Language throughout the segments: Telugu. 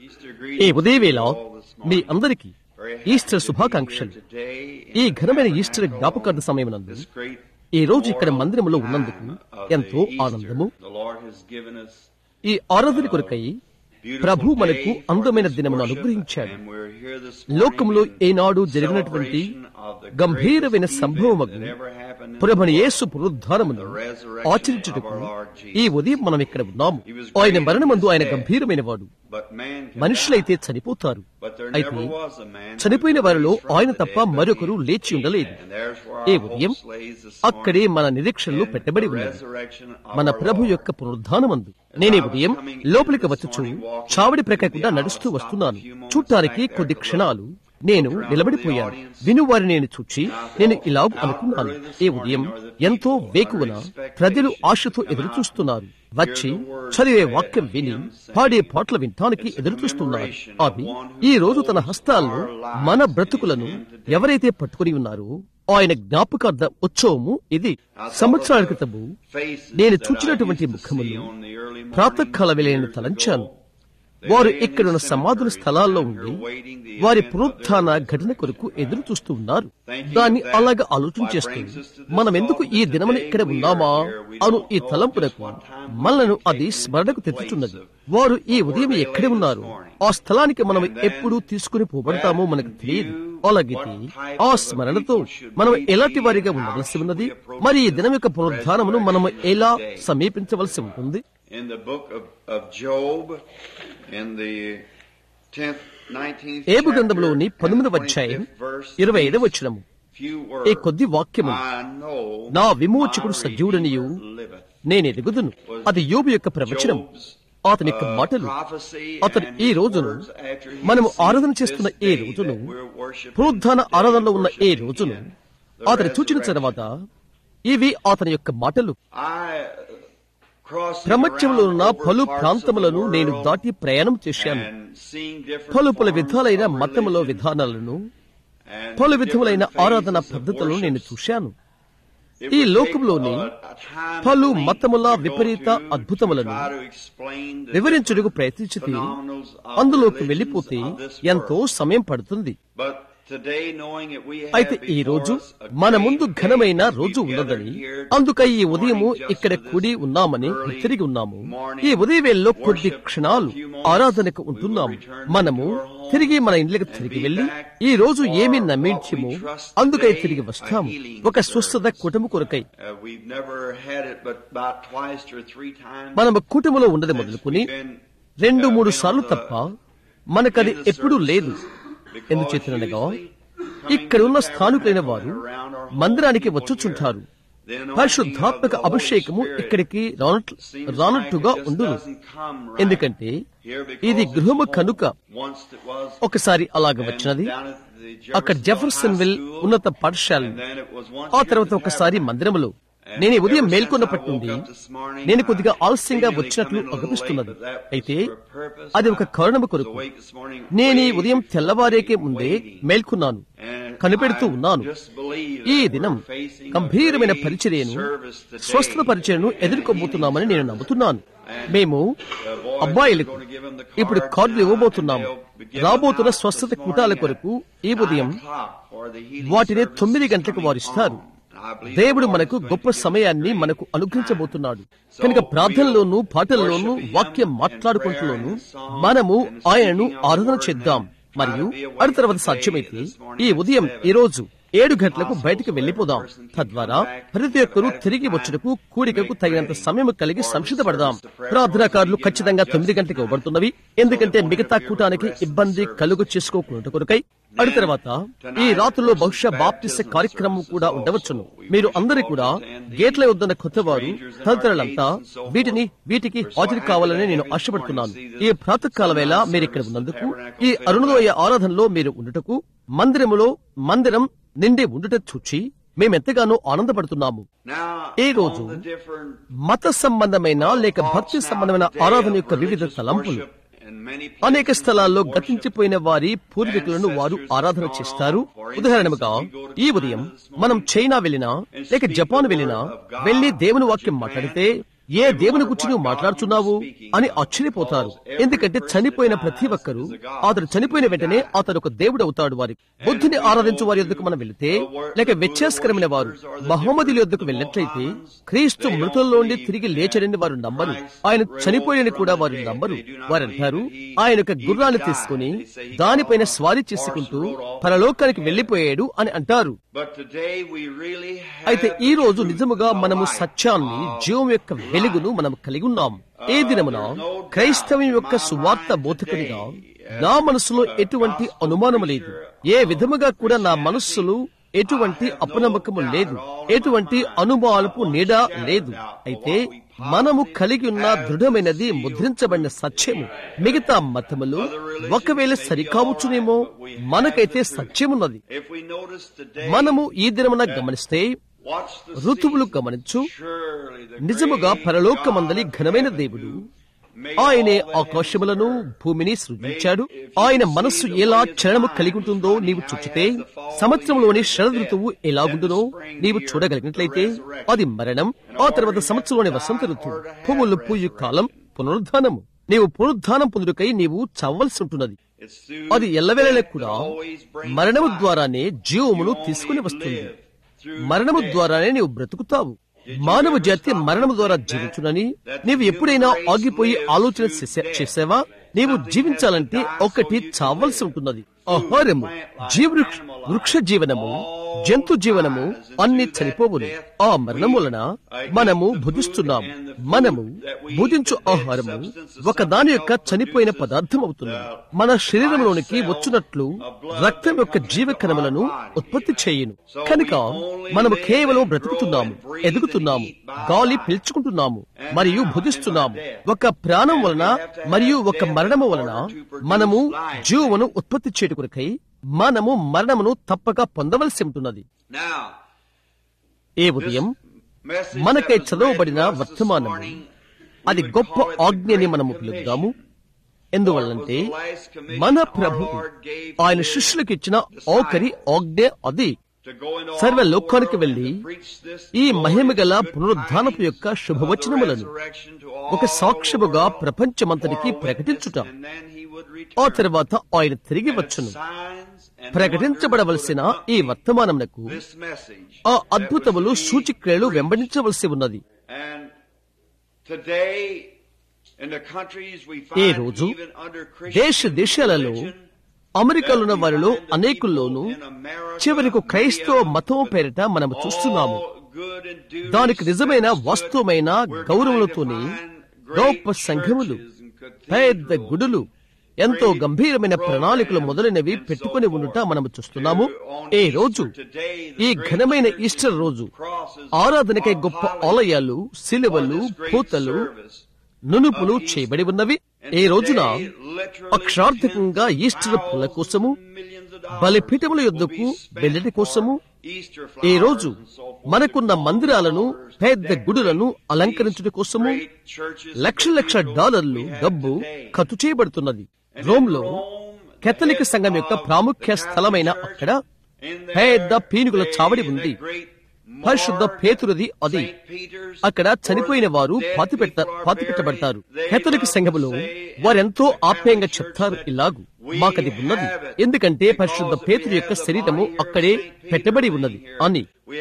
ఈ ఉదయవేళ మీ అందరికీ ఈస్టర్ శుభాకాంక్షలు ఈ ఘనమైన ఈస్టర్ జ్ఞాపకార్థ సమయమునందు ఈ రోజు ఇక్కడ మందిరంలో ఉన్నందుకు ఎంతో ఆనందము ఈ ఆరాధన కొరకై ప్రభు మనకు అందమైన దినమును అనుగ్రహించాడు లోకంలో ఏనాడు జరిగినటువంటి గంభీరమైన సంభవమగు పురమని యేసు పునరుద్ధానమును ఆచరించుటకు ఈ ఉదయం మనం ఇక్కడ ఉన్నాము ఆయన మరణమందు ఆయన గంభీరమైన వాడు మనుషులైతే చనిపోతారు అయితే చనిపోయిన వారిలో ఆయన తప్ప మరొకరు లేచి ఉండలేదు ఈ ఉదయం అక్కడే మన నిరీక్షణలు పెట్టబడి ఉన్నది మన ప్రభు యొక్క పునరుద్ధానమందు నేనే ఉదయం లోపలికి వచ్చుచు చావడి ప్రక్కకుండా నడుస్తూ వస్తున్నాను చూడటానికి కొద్ది క్షణాలు నేను నిలబడిపోయాను వినువారి నేను చూచి నేను ఇలా అనుకున్నాను ఈ ఉదయం ఎంతో వేకువన ప్రజలు ఆశతో ఎదురు చూస్తున్నారు వచ్చి చదివే వాక్యం విని పాడే పాటలు వినటానికి ఎదురు చూస్తున్నారు అవి ఈ రోజు తన హస్తాల్లో మన బ్రతుకులను ఎవరైతే పట్టుకుని ఉన్నారో ఆయన జ్ఞాపకార్థ ఉత్సవము ఇది సంవత్సరాల క్రితము నేను చూచినటువంటి ముఖములు ప్రాతకాల వేళను తలంచాను వారు ఇక్కడున్న సమాధుల స్థలాల్లో ఉండి వారి పునరుత్థాన ఘటన కొరకు ఎదురు చూస్తూ ఉన్నారు దాన్ని అలాగా ఆలోచన చేస్తూ మనం ఎందుకు ఈ దినమున ఇక్కడ ఉన్నామా అను ఈ తలంపునకు మనలను అది స్మరణకు తెచ్చుచున్నది వారు ఈ ఉదయం ఎక్కడ ఉన్నారు ఆ స్థలానికి మనం ఎప్పుడు తీసుకుని పోబడతామో మనకు తెలియదు అలాగైతే ఆ స్మరణతో మనం ఎలాంటి వారిగా ఉండవలసి ఉన్నది మరి ఈ దినం యొక్క పునరుద్ధానమును మనం ఎలా సమీపించవలసి ఉంటుంది in the book of, of Job, in the 10th, 19th ఏబు గ్రంథంలోని పంతొమ్మిదవ అధ్యాయం ఇరవై ఐదవ వచ్చినము ఈ కొద్ది వాక్యము నా విమోచకుడు సజీవుడనియు నేను ఎదుగుదును అది యోబు యొక్క ప్రవచనం అతని యొక్క మాటలు అతను ఈ రోజును మనము ఆరాధన చేస్తున్న ఈ రోజును పునరుద్ధాన ఆరాధనలో ఉన్న ఈ రోజును అతను చూచిన తర్వాత ఇవి అతని యొక్క మాటలు ప్రపంచంలో ఉన్న పలు ప్రాంతములను నేను దాటి ప్రయాణం చేశాను పలు పలు విధాలైన మతములో విధానాలను పలు విధములైన ఆరాధన పద్ధతులను నేను చూశాను ఈ లోకంలోని పలు మతముల విపరీత అద్భుతములను వివరించుటకు ప్రయత్నించి అందులోకి వెళ్లిపోతే ఎంతో సమయం పడుతుంది అయితే ఈ రోజు మన ముందు ఘనమైన రోజు ఉన్నదని అందుకై ఈ ఉదయము ఇక్కడ కూడి ఉన్నామని తిరిగి ఉన్నాము ఈ ఉదయవేళలో కొద్ది క్షణాలు ఆరాధనకు ఉంటున్నాము మనము తిరిగి మన ఇండ్లకు తిరిగి వెళ్లి ఈ రోజు ఏమి నమ్మించమో అందుకై తిరిగి వస్తాము ఒక స్వస్థత కుటుంబ కొరకై మనము కుటుంబంలో ఉన్నది మొదలుకుని రెండు మూడు సార్లు తప్ప మనకది ఎప్పుడూ లేదు ఎందుచేతనగా ఇక్కడ ఉన్న స్థానికులైన వారు మందిరానికి వచ్చుచుంటారు పరిశుద్ధాత్మక అభిషేకము ఇక్కడికి రానట్టుగా ఉండును ఎందుకంటే ఇది గృహము కనుక ఒకసారి అలాగ వచ్చినది అక్కడ జెఫర్సన్ విల్ ఉన్నత పాఠశాల ఆ తర్వాత ఒకసారి మందిరములో నేను ఉదయం మేల్కొన్నప్పటి నుండి నేను కొద్దిగా ఆలస్యంగా వచ్చినట్లు అనిపిస్తున్నది అయితే అది ఒక కారణము కొరకు నేను ఈ ఉదయం తెల్లవారేకే ముందే మేల్కొన్నాను కనిపెడుతూ ఉన్నాను ఈ దినం గంభీరమైన పరిచర్యను స్వస్థత పరిచయను ఎదుర్కోబోతున్నామని నేను నమ్ముతున్నాను మేము అబ్బాయిలకు ఇప్పుడు కార్డులు ఇవ్వబోతున్నాము రాబోతున్న స్వస్థత కూటాల కొరకు ఈ ఉదయం వాటిని తొమ్మిది గంటలకు వారిస్తారు దేవుడు మనకు గొప్ప సమయాన్ని మనకు అనుగ్రహించబోతున్నాడు కనుక ప్రార్థనలోను పాటల్లోనూ వాక్యం మాట్లాడుకుంటూలోను మనము ఆయనను ఆరాధన చేద్దాం మరియు అటు తర్వాత సాధ్యమైతే ఈ ఉదయం ఈ రోజు ఏడు గంటలకు బయటకు వెళ్లిపోదాం తద్వారా ప్రతి ఒక్కరూ తిరిగి వచ్చుటకు కూడికకు తగినంత సమయం కలిగి సంసిద్ధపడదాం ప్రార్థనాకారులు ఖచ్చితంగా తొమ్మిది గంటలకు ఇవ్వబడుతున్నవి ఎందుకంటే మిగతా కూటానికి ఇబ్బంది కలుగు చేసుకోకుండా కొరకై అడి తర్వాత ఈ రాత్రిలో బహుశా బాప్తిస కార్యక్రమం కూడా ఉండవచ్చును మీరు అందరూ కూడా గేట్ల వద్దన్న కొత్తవారు తదితరులంతా వీటిని వీటికి హాజరు కావాలని నేను ఆశపడుతున్నాను ఈ ప్రాతకాల వేళ మీరు ఇక్కడ ఉన్నందుకు ఈ అరుణోదయ ఆరాధనలో మీరు ఉండుటకు మందిరములో మందిరం నిండి ఉండుట చూచి మేమెంతగానో ఆనందపడుతున్నాము ఈ రోజు మత సంబంధమైన లేక భక్తి సంబంధమైన ఆరాధన యొక్క వివిధ తలంపులు అనేక స్థలాల్లో గతించిపోయిన వారి పూర్వీకులను వారు ఆరాధన చేస్తారు ఉదాహరణగా ఈ ఉదయం మనం చైనా వెళ్ళినా లేక జపాన్ వెళ్ళినా వెళ్లి దేవుని వాక్యం మాట్లాడితే ఏ దేవుని గురించి నువ్వు మాట్లాడుతున్నావు అని ఆశ్చర్యపోతారు ఎందుకంటే చనిపోయిన ప్రతి ఒక్కరూ అతడు చనిపోయిన వెంటనే అతడు ఒక దేవుడు అవుతాడు వారి బుద్ధిని ఆరాధించు వారి యొద్దకు మనం వెళితే లేక వ్యత్యాసకరమైన వారు మహమ్మదుల యొద్దకు వెళ్ళినట్లయితే క్రీస్తు మృతుల్లోండి తిరిగి లేచడని వారు నమ్మరు ఆయన చనిపోయని కూడా వారు నమ్మరు వారు అంటారు ఆయన ఒక గుర్రాన్ని తీసుకుని దానిపైన స్వారీ చేసుకుంటూ పరలోకానికి వెళ్లిపోయాడు అని అంటారు But today we really have అయితే ఈ రోజు నిజముగా మనము సత్యాన్ని జీవం యొక్క వెలుగును మనం కలిగి ఉన్నాం ఏ దినమున క్రైస్తవం యొక్క సువార్త బోధకునిగా నా మనసులో ఎటువంటి అనుమానము లేదు ఏ విధముగా కూడా నా మనస్సులో ఎటువంటి అపనమ్మకము లేదు ఎటువంటి అనుమానపు నీడ లేదు అయితే మనము కలిగి ఉన్న దృఢమైనది ముద్రించబడిన సత్యము మిగతా మతములు ఒకవేళ సరికావచ్చునేమో మనకైతే సత్యమున్నది if we notice today మనము ఈ దినమున గమనిస్తే watch the ఋతువులు seasons. గమనించు Surely the నిజముగా great పరలోకమందలి God ఘనమైన of దేవుడు heaven made ఆయనే all that ఆకాశములను భూమిని సృజించాడు ఆయన మనస్సు ఎలా చలనము కలిగి ఉంటుందో నీవు చూచితే సంవత్సరంలోని శరదృతువు ఎలాగుండునో నీవు చూడగలిగినట్లయితే అది మరణం ఆ తర్వాత సంవత్సరంలోని వసంత ఋతువు పువ్వులు పూయు కాలం పునరుద్ధానము నీవు పునరుద్ధానం పొందుటకై నీవు చవ్వలసి ఉంటున్నది It's through అది ఎల్లవేళలా కూడా that always brings మరణము life. ద్వారానే జీవమును You only తీసుకుని వస్తుంది live through మరణము death. ద్వారానే నీవు బ్రతుకుతావు మానవ జాతి మరణము ద్వారా జీవించునని నీవు ఎప్పుడైనా ఆగిపోయి ఆలోచన చేసా- చేసావా నీవు జీవించాలంటే ఒకటి చావలసి ఉంటున్నది ఆహారము జీవవృక్ష వృక్ష జీవనము జంతు జీవనము అన్ని చనిపోవును ఆ మరణం వలన మనము భుజిస్తున్నాము మనము భుజించు ఆహారము ఒక దాని యొక్క చనిపోయిన పదార్థం అవుతుంది మన శరీరంలోనికి వచ్చినట్లు రక్తం యొక్క జీవకణములను ఉత్పత్తి చేయును కనుక మనము కేవలం బ్రతుకుతున్నాము ఎదుగుతున్నాము గాలి పీల్చుకుంటున్నాము మరియు భుజిస్తున్నాము ఒక ప్రాణం వలన మరియు ఒక మరణము వలన మనము జీవమును ఉత్పత్తి చేయట కొరకై మనము మరణమును తప్పక పొందవలసి ఉంటున్నది Now, ఏ this ఉదయం message మనకై that was చదవబడిన read to us this వర్తమానము morning, we అది would గొప్ప call it the ఆజ్ఞని Great మనము Commission. పిలుద్దాము ఎందువల్లంటే మన ప్రభు ఆయన శిష్యులకు ఇచ్చిన ఆఖరి ఆజ్ఞ అది To go into all సర్వ the లోకానికి world వెళ్లి and to preach this ఈ glorious మహిమగల good పునరుద్ధానపు tidings యొక్క of the శుభవచనములను resurrection to ఒక all సాక్ష్యముగా the world ప్రపంచమంతటికి for a ప్రకటించుట witness, and then he would ఆ return. తర్వాత ఆయన తిరిగి And వచ్చును signs and ప్రకటించబడవలసిన wonders ఈ would వర్తమానమునకు accompany this message ఆ that అద్భుతములు was to be సూచిక్రియలు preached. వెంబడించవలసి ఉన్నది And today, in the countries we ఈ find రోజు even under దేశ Christian దేశాలలో religion, అమెరికాలో ఉన్న that we వారిలో find the అనేకుల్లోనూ people in America, చివరకు many క్రైస్తవ of them, మతం పేరిట మనము చూస్తున్నాము all good and duty దానికి నిజమైన steps to it. వాస్తవమైన We're గౌరవములతోని trying to find great గొప్ప సంఘములు churches and పెద్ద cathedrals, గుడులు ఎంతో గంభీరమైన ప్రణాళికలు మొదలైనవి పెట్టుకుని ఉండుట మనము చూస్తున్నాము ఈ రోజు ఈ ఘనమైన ఈస్టర్ రోజు ఆరాధనకై గొప్ప ఆలయాలు సిలువలు పూతలు నునుపులు చేయబడి ఉన్నవి ఈ రోజున అక్షరార్థకంగా ఈస్టర్ పూల కోసము బలిపీఠముల యొద్దకు వెళ్ళటి కోసము ఈ రోజు మనకున్న మందిరాలను పెద్ద గుడులను అలంకరించడం కోసము లక్ష లక్ష డాలర్లు డబ్బు ఖర్చు చేయబడుతున్నది రోమ్లో కేథలిక్ సంఘం యొక్క ప్రాముఖ్య స్థలమైన అక్కడ పెద్ద పీనుగుల చావడి ఉంది పరిశుద్ధ పేతురది అది అక్కడ చనిపోయిన వారు పాతిపెట్ట పాతిపెట్టబడతారు కేథలిక్ సంఘములో వారెంతో ఆప్యాయంగా చెప్తారు ఇలాగు మాకది ఉన్నది ఎందుకంటే పరిశుద్ధ పేతురు యొక్క శరీరము అక్కడే పెట్టబడి ఉన్నది అని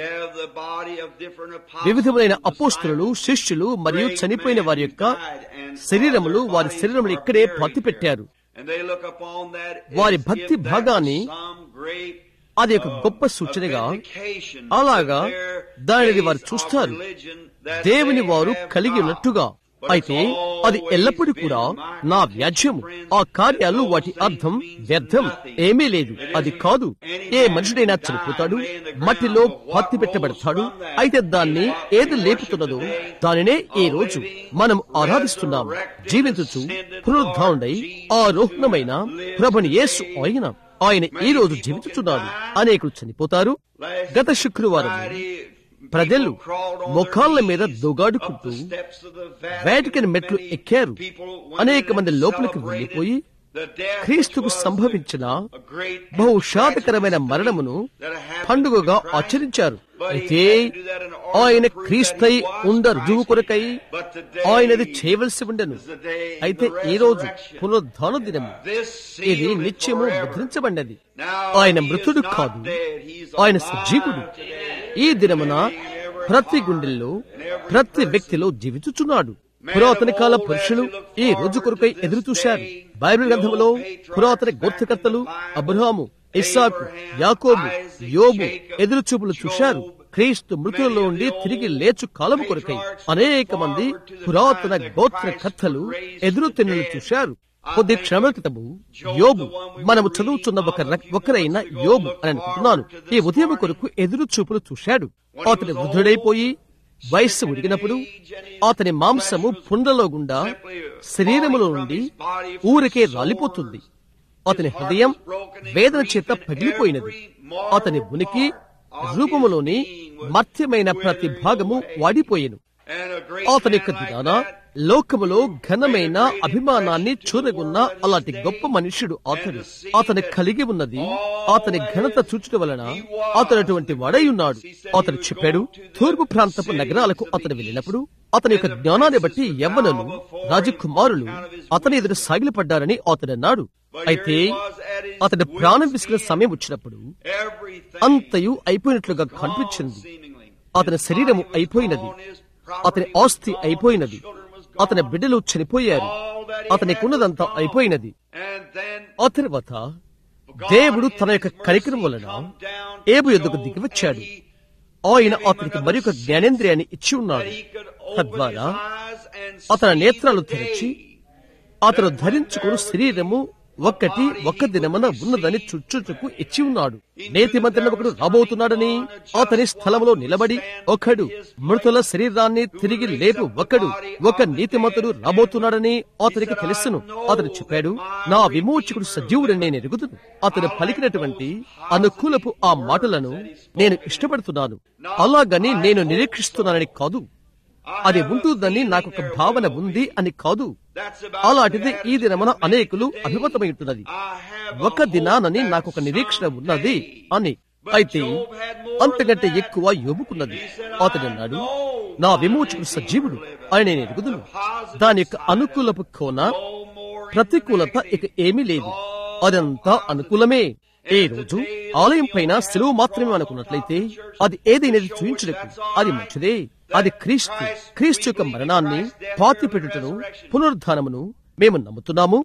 వివిధమైన అపోస్తులు శిష్యులు మరియు చనిపోయిన వారి యొక్క శరీరములు వారి శరీరములు ఇక్కడే పాతిపెట్టారు వారి భక్తి భాగాన్ని అది ఒక గొప్ప సూచనగా అలాగా దానిని వారు చూస్తారు దేవుని వారు కలిగి ఉన్నట్టుగా అయితే అది ఎల్లప్పుడూ కూడా నా వ్యాజ్యము ఆ కార్యాలు వాటి అర్థం వ్యర్థం ఏమీ లేదు అది కాదు ఏ మనుషుడైనా చనిపోతాడు మట్టిలో పత్తి పెట్టబడతాడు అయితే దాన్ని ఏది లేపుతున్నదో దానినే ఈ రోజు మనం ఆరాధిస్తున్నాం జీవించుచు పునరుద్ధానుడై ఆరోహణమైన ప్రభుని యేసు ఆయన ఆయన ఈ రోజు జీవించుచున్నాడు అనేకులు చనిపోతారు గత శుక్రవారం ప్రజలు ముఖాళ్ల మీద దొగాడుకుంటూ వేటికన్ మెట్లు ఎక్కారు అనేక మంది లోపలికి వెళ్లిపోయి the death క్రీస్తుకు which was సంభవించిన a great బహుషాదకరమైన మరణమును పండుగగా ఆచరించారు అయితే ఆయన క్రీస్తై ఉండ రుజువు కొరకై ఆయనది చేయవలసి ఉండెను అయితే ఈ రోజు పునరుద్ధాన దినము ఇది నిత్యము ముద్రించబడినది ఆయన మృతుడు కాదు ఆయన సజీవుడు ఈ దినమున ప్రతి గుండెల్లో ప్రతి వ్యక్తిలో జీవించుచున్నాడు పురాతన కాల పురుషులు ఈ రోజు కొరకై ఎదురు చూశారు బైబిల్ గ్రంథంలో పురాతన గోత్రకర్తలు అబ్రహాము ఇస్సాకు యాకోబు యోబు ఎదురు చూపులు చూశారు క్రీస్తు మృతుల్లో ఉండి తిరిగి లేచు కాలం కొరకై అనేక మంది పురాతన గోత్ర కథలు ఎదురు తిన్నులు చూశారు కొద్ది క్షణముల క్రితము యోబు మనము చదువుతున్న ఒక ర- ఒకరైన యోబు అని అనుకుంటున్నాను ఈ ఉదయం కొరకు ఎదురు చూపులు చూశాడు అతని వృద్ధుడైపోయి వయస్సు ఉడిగినప్పుడు అతని మాంసము పుండ్రలో గుండా శరీరములో నుండి ఊరికే రాలిపోతుంది అతని హృదయం వేదన చేత పగిలిపోయినది అతని ఉనికి రూపములోని మర్త్యమైన ప్రతి భాగము వాడిపోయెను అతని యొక్క దినాన లోకములో ఘనమైన అభిమానాన్ని చూరగున్న అలాంటి గొప్ప మనుష్యుడు అతడు అతను కలిగి ఉన్నది అతని ఘనత చూచుట వలన అతను అటువంటి వాడై ఉన్నాడు అతను చెప్పాడు తూర్పు ప్రాంతపు నగరాలకు అతను వెళ్ళినప్పుడు అతని యొక్క జ్ఞానాన్ని బట్టి యవ్వనులు రాజకుమారులు అతని ఎదురు సాగిలపడ్డారని అతడు అన్నాడు అయితే అతడు ప్రాణం విసిగిన సమయం వచ్చినప్పుడు అంతయు అయిపోయినట్లుగా కనిపించింది అతని శరీరము అయిపోయినది అతని ఆస్తి అయిపోయినది అతని బిడ్డలు చనిపోయారు అతనికి ఉన్నదంతా అయిపోయినది ఆ తర్వాత దేవుడు తన యొక్క కరికరం వలన ఏబు ఎద్దుకు దిగివచ్చాడు ఆయన అతనికి మరి ఒక జ్ఞానేంద్రియాన్ని ఇచ్చి ఉన్నాడు తద్వారా అతని నేత్రాలు తెరిచి అతను ధరించుకుని శరీరము ఒక్కటి ఒక్క దినమున ఉన్నదని చుచ్చుచుకు ఇచ్చి ఉన్నాడు నేతి మంత్రిన ఒకడు రాబోతున్నాడని అతని స్థలములో నిలబడి ఒకడు మృతుల శరీరాన్ని తిరిగి లేపు ఒకడు ఒక నీతిమంతుడు రాబోతున్నాడని అతనికి తెలుసును అతను చెప్పాడు నా విమోచకుడు సజీవుడని నేను ఎరుగుదును అతను పలికినటువంటి అనుకూలపు ఆ మాటలను నేను ఇష్టపడుతున్నాను అలాగని నేను నిరీక్షిస్తున్నానని కాదు అది ఉంటుందని నాకు ఒక భావన ఉంది అని కాదు అలాంటిది ఈ దినమున అనేకులు అభిమతమై ఉంటున్నది ఒక దినానని నాకు ఒక నిరీక్షణ ఉన్నది అని అయితే అంతకంటే ఎక్కువ యోబుకున్నది అతడు అన్నాడు నా విమోచకుడు సజీవుడు అని నేను ఎరుగుదును దాని యొక్క అనుకూలపు కోన ప్రతికూలత ఇక ఏమీ లేదు అదంతా అనుకూలమే ఈ రోజు ఆలయం పైన సెలవు మాత్రమే అనుకున్నట్లయితే అది ఏదైనది చూయించడకు అది మంచిదే అది క్రీస్తు క్రీస్తు యొక్క మరణాన్ని పాతి పెట్టుటను పునరుద్ధానమును మేము నమ్ముతున్నాము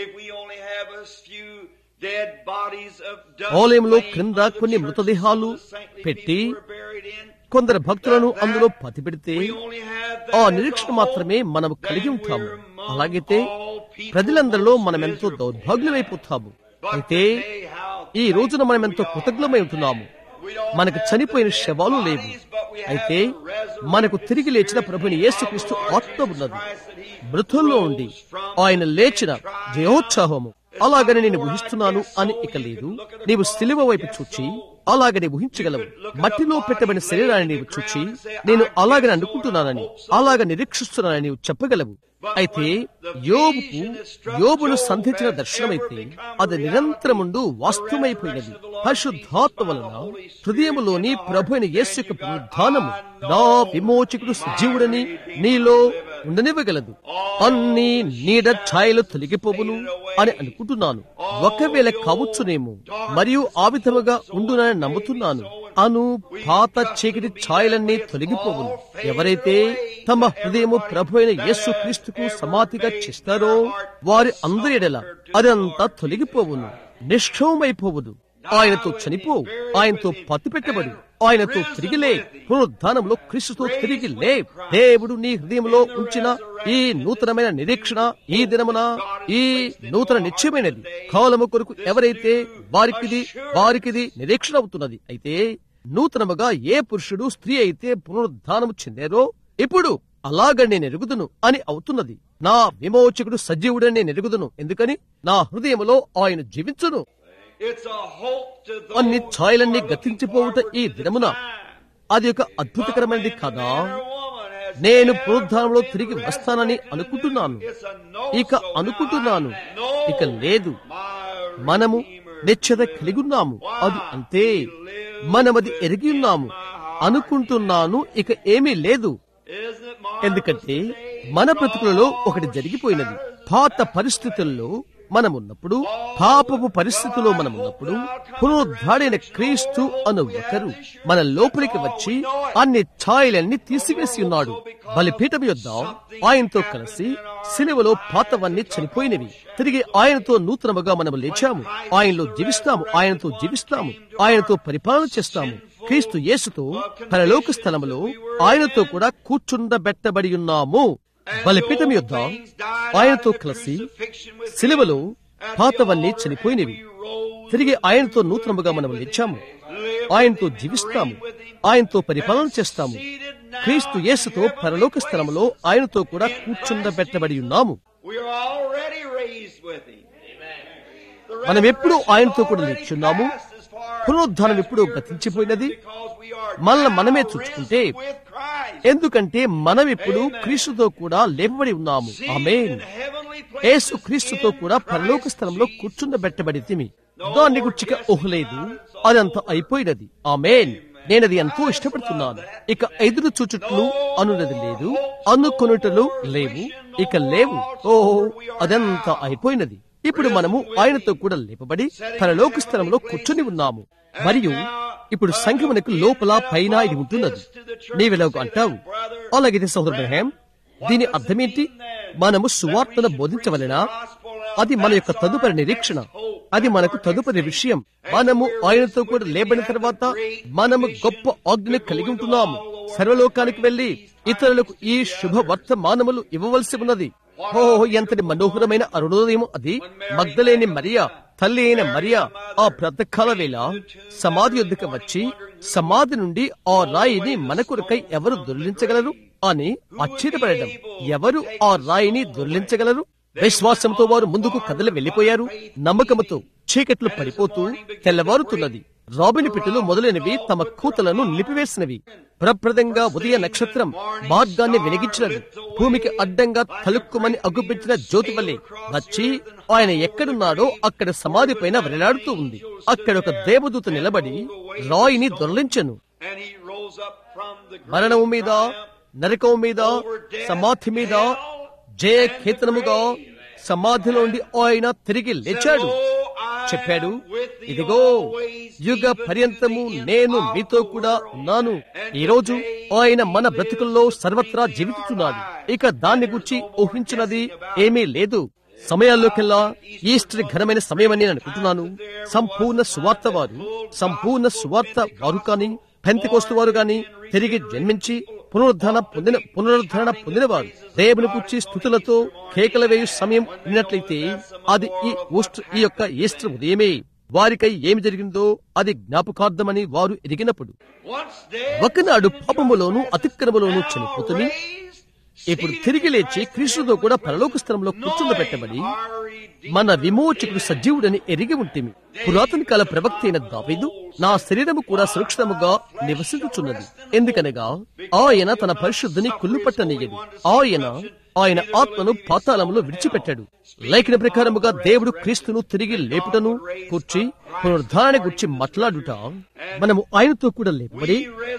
ఆలయంలో క్రింద కొన్ని మృతదేహాలు పెట్టి కొందరు భక్తులను అందులో పతి పెడితే ఆ నిరీక్షణ మాత్రమే మనము కలిగి ఉంటాము అలాగైతే ప్రజలందరిలో మనం ఎంతో దౌర్భాగ్యమైపోతాము అయితే ఈ రోజున మనం ఎంతో కృతజ్ఞమై ఉంటున్నాము మనకు చనిపోయిన శవాలు లేవు అయితే మనకు తిరిగి లేచిన ప్రభుని యేసుక్రీస్తు ఆత్మ ఉన్నది మృతుల్లో ఉండి ఆయన లేచిన జయోత్సాహము అలాగని నేను ఊహిస్తున్నాను అని ఇక లేదు నీవు సిలువ వైపు చూచి అలాగని ఊహించగలవు మట్టిలో పెట్టబడిన శరీరాన్ని నీవు చూచి నేను అలాగని అనుకుంటున్నానని అలాగ నిరీక్షిస్తున్నానని నీవు చెప్పగలవు అయితే యోబుకు యోబును సంధించిన దర్శనమైతే అది నిరంతరముండు వాస్తవమైపోయినది పరిశుద్ధాత్మ వలన హృదయములోని ప్రభు అయిన యేసు యొక్క పునరుద్ధానము నా విమోచకుడు సజీవుడని నీలో ఉండనివ్వగలదు అన్ని నీడ ఛాయలు తొలగిపోవును అని అనుకుంటున్నాను ఒకవేళ కావచ్చునేమో మరియు ఆ విధముగా ఉండునని నమ్ముతున్నాను అను పాత చీకటి ఛాయలన్నీ తొలగిపోవును ఎవరైతే తమ హృదయము ప్రభు అయిన యేసు క్రీస్తుకు సమాధిగా చేస్తారో వారి అందరి ఎడల అదంతా తొలగిపోవును నిష్ఠవమైపోవును ఆయనతో చనిపో ఆయనతో పత్తి పెట్టబడు ఆయనతో తిరిగి లే పునరుద్ధానంలో క్రీస్తుతో తిరిగి లే దేవుడు నీ హృదయంలో ఉంచిన ఈ నూతనమైన నిరీక్షణ ఈ దినమున ఈ నూతన నిశ్చయమైనది కాలము కొరకు ఎవరైతే వారికిది వారికిది నిరీక్షణ అవుతున్నది అయితే నూతనముగా ఏ పురుషుడు స్త్రీ అయితే పునరుద్ధానము చెందారో ఇప్పుడు అలాగ నేను ఎరుగుదును అని అవుతున్నది నా విమోచకుడు సజీవుడని నేను ఎరుగుదును ఎందుకని నా హృదయములో ఆయన జీవించును అన్ని ఛాయలన్నీ గతించిపోవుట ఈ దినమున అది ఒక అద్భుతకరమైనది కదా నేను పునరుద్ధానంలో తిరిగి వస్తానని అనుకుంటున్నాను ఇక అనుకుంటున్నాను ఇక లేదు మనము నిశ్చత కలిగి ఉన్నాము అది అంతే మనమది ఎరిగి ఉన్నాము అనుకుంటున్నాను ఇక ఏమీ లేదు ఎందుకంటే మన బ్రతుకులలో ఒకటి జరిగిపోయినది పాత పరిస్థితుల్లో మనమున్నప్పుడు పాపపు పరిస్థితిలో మనమున్నప్పుడు పునరుద్ధాడైన క్రీస్తు అను ఒకరు మన లోపలికి వచ్చి అన్ని ఛాయలన్నీ తీసివేసి ఉన్నాడు బలిపీఠం యొద్ద ఆయనతో కలిసి సిలువలో పాతవన్నీ చనిపోయినవి తిరిగి ఆయనతో నూతనముగా మనము లేచాము ఆయనలో జీవిస్తాము ఆయనతో జీవిస్తాము ఆయనతో పరిపాలన చేస్తాము క్రీస్తు యేసుతో పరలోక స్థలములో ఆయనతో కూడా కూర్చుండబెట్టబడి ఉన్నాము బలిపీఠం యొద్ద ఆయనతో కలిసి సిలువలో పాతవన్నీ చనిపోయినవి తిరిగి ఆయనతో నూతనముగా మనం లేచాము ఆయనతో జీవిస్తాము ఆయనతో పరిపాలన చేస్తాము క్రీస్తు యేసుతో పరలోక స్థలములో ఆయనతో కూడా కూర్చుండబెట్టబడి ఉన్నాము మనం ఎప్పుడు ఆయనతో కూడా లేచున్నాము పునరుద్ధానం ఎప్పుడూ గతించిపోయినది మనల్ని మనమే చూచుకుంటే ఎందుకంటే మనం ఇప్పుడు క్రీస్తుతో కూడా లేపబడి ఉన్నాము ఆమె యేసు క్రీస్తుతో కూడా పరలోక స్థలంలో కూర్చుండబెట్టబడి తిమి దాన్ని గుచ్చిక ఊహలేదు అదంతా అయిపోయినది ఆమెన్ నేనది ఎంతో ఇష్టపడుతున్నాను ఇక ఎదురు చూచుట్లు అనున్నది లేదు అనుకొనుటలు లేవు ఇక లేవు ఓహో అదంతా అయిపోయినది ఇప్పుడు మనము ఆయనతో కూడా లేపబడి పరలోక స్థలంలో కూర్చుని ఉన్నాము మరియు ఇప్పుడు సంఘమునకు లోపల పైన ఇది ఉంటున్నది నీవెలాగో అంటావు అలాగైతే సహోదరు దీని అర్థమేంటి మనము సువార్తను బోధించవలనా అది మన యొక్క తదుపరి నిరీక్షణ అది మనకు తదుపరి విషయం మనము ఆయనతో కూడా లేబడిన తర్వాత మనము గొప్ప ఆజ్ఞను కలిగి ఉంటున్నాము సర్వలోకానికి వెళ్లి ఇతరులకు ఈ శుభ వర్తమానములు ఇవ్వవలసి ఉన్నది ఓ ఎంతటి మనోహరమైన అరుణోదయం అది మగ్ధలేని మరియా తల్లి అయిన మరియా ఆ బ్రతకాల వేళ సమాధి యొద్దకు వచ్చి సమాధి నుండి ఆ రాయిని మన కొరకై ఎవరు దొర్లించగలరు అని ఆశ్చర్యపడడం ఎవరు ఆ రాయిని దొర్లించగలరు విశ్వాసంతో వారు ముందుకు కదలి వెళ్లిపోయారు నమ్మకముతో చీకట్లు పడిపోతూ తెల్లవారుతున్నది రాబిని పిట్టలు మొదలైనవి తమ కూతలను నిలిపివేసినవి ప్రప్రదంగా ఉదయ నక్షత్రం మార్గాన్ని వెలిగించినది భూమికి అడ్డంగా తలుక్కుమని అగ్గుపెట్టిన జ్యోతి వల్లే వచ్చి ఆయన ఎక్కడున్నాడో అక్కడ సమాధి పైన వేలాడుతూ ఉంది అక్కడ ఒక దేవదూత నిలబడి రాయిని దొరలించెను మరణము మీద నరకం మీద సమాధి మీద జయ కీర్తనముగా సమాధిలోండి ఆయన తిరిగి లేచాడు చెప్పాడు ఇదిగో యుగ పర్యంతము నేను మీతో కూడా ఉన్నాను ఈ రోజు ఆయన మన బ్రతుకుల్లో సర్వత్రా జీవిస్తున్నాడు ఇక దాన్ని గురించి ఊహించినది ఏమీ లేదు సమయాల్లోకెల్లా ఈస్టర్ ఘనమైన సమయమని నేను అనుకుంటున్నాను సంపూర్ణ సువార్త వారు సంపూర్ణ సువార్త వారు కాని పెంతికోస్తు వారు గాని తిరిగి జన్మించి పునరుద్ధరణ పొందిన పునరుద్ధరణ పొందిన వారు దేవుని గుర్చి స్థుతులతో కేకల వేయు సమయం ఉన్నట్లయితే అది ఈ ఊస్ట్ ఈ యొక్క ఈస్టర్ ఉదయమే వారికై ఏమి జరిగిందో అది జ్ఞాపకార్థమని వారు ఎరిగినప్పుడు ఒకనాడు పాపములోను అతిక్రమలోను చనిపోతుంది ఇప్పుడు తిరిగి లేచి క్రీస్తుతో కూడా పరలోక స్థలంలో కూర్చుండబెట్టబడి మన విమోచకుడు సజీవుడని ఎరిగి ఉంటిమి పురాతన కాల ప్రవక్త అయిన దావీదు నా శరీరము కూడా సురక్షితముగా నివసించుచున్నది ఎందుకనగా ఆయన తన పరిశుద్ధిని కుళ్ళుపట్టనీయడు ఆయన ఆయన ఆత్మను పాతాళంలో విడిచిపెట్టాడు లేఖన ప్రకారముగా దేవుడు క్రీస్తును తిరిగి లేపుటను కూర్చి పునరుద్ధారణ గుర్చి మాట్లాడుట మనము ఆయనతో కూడా లేపబడి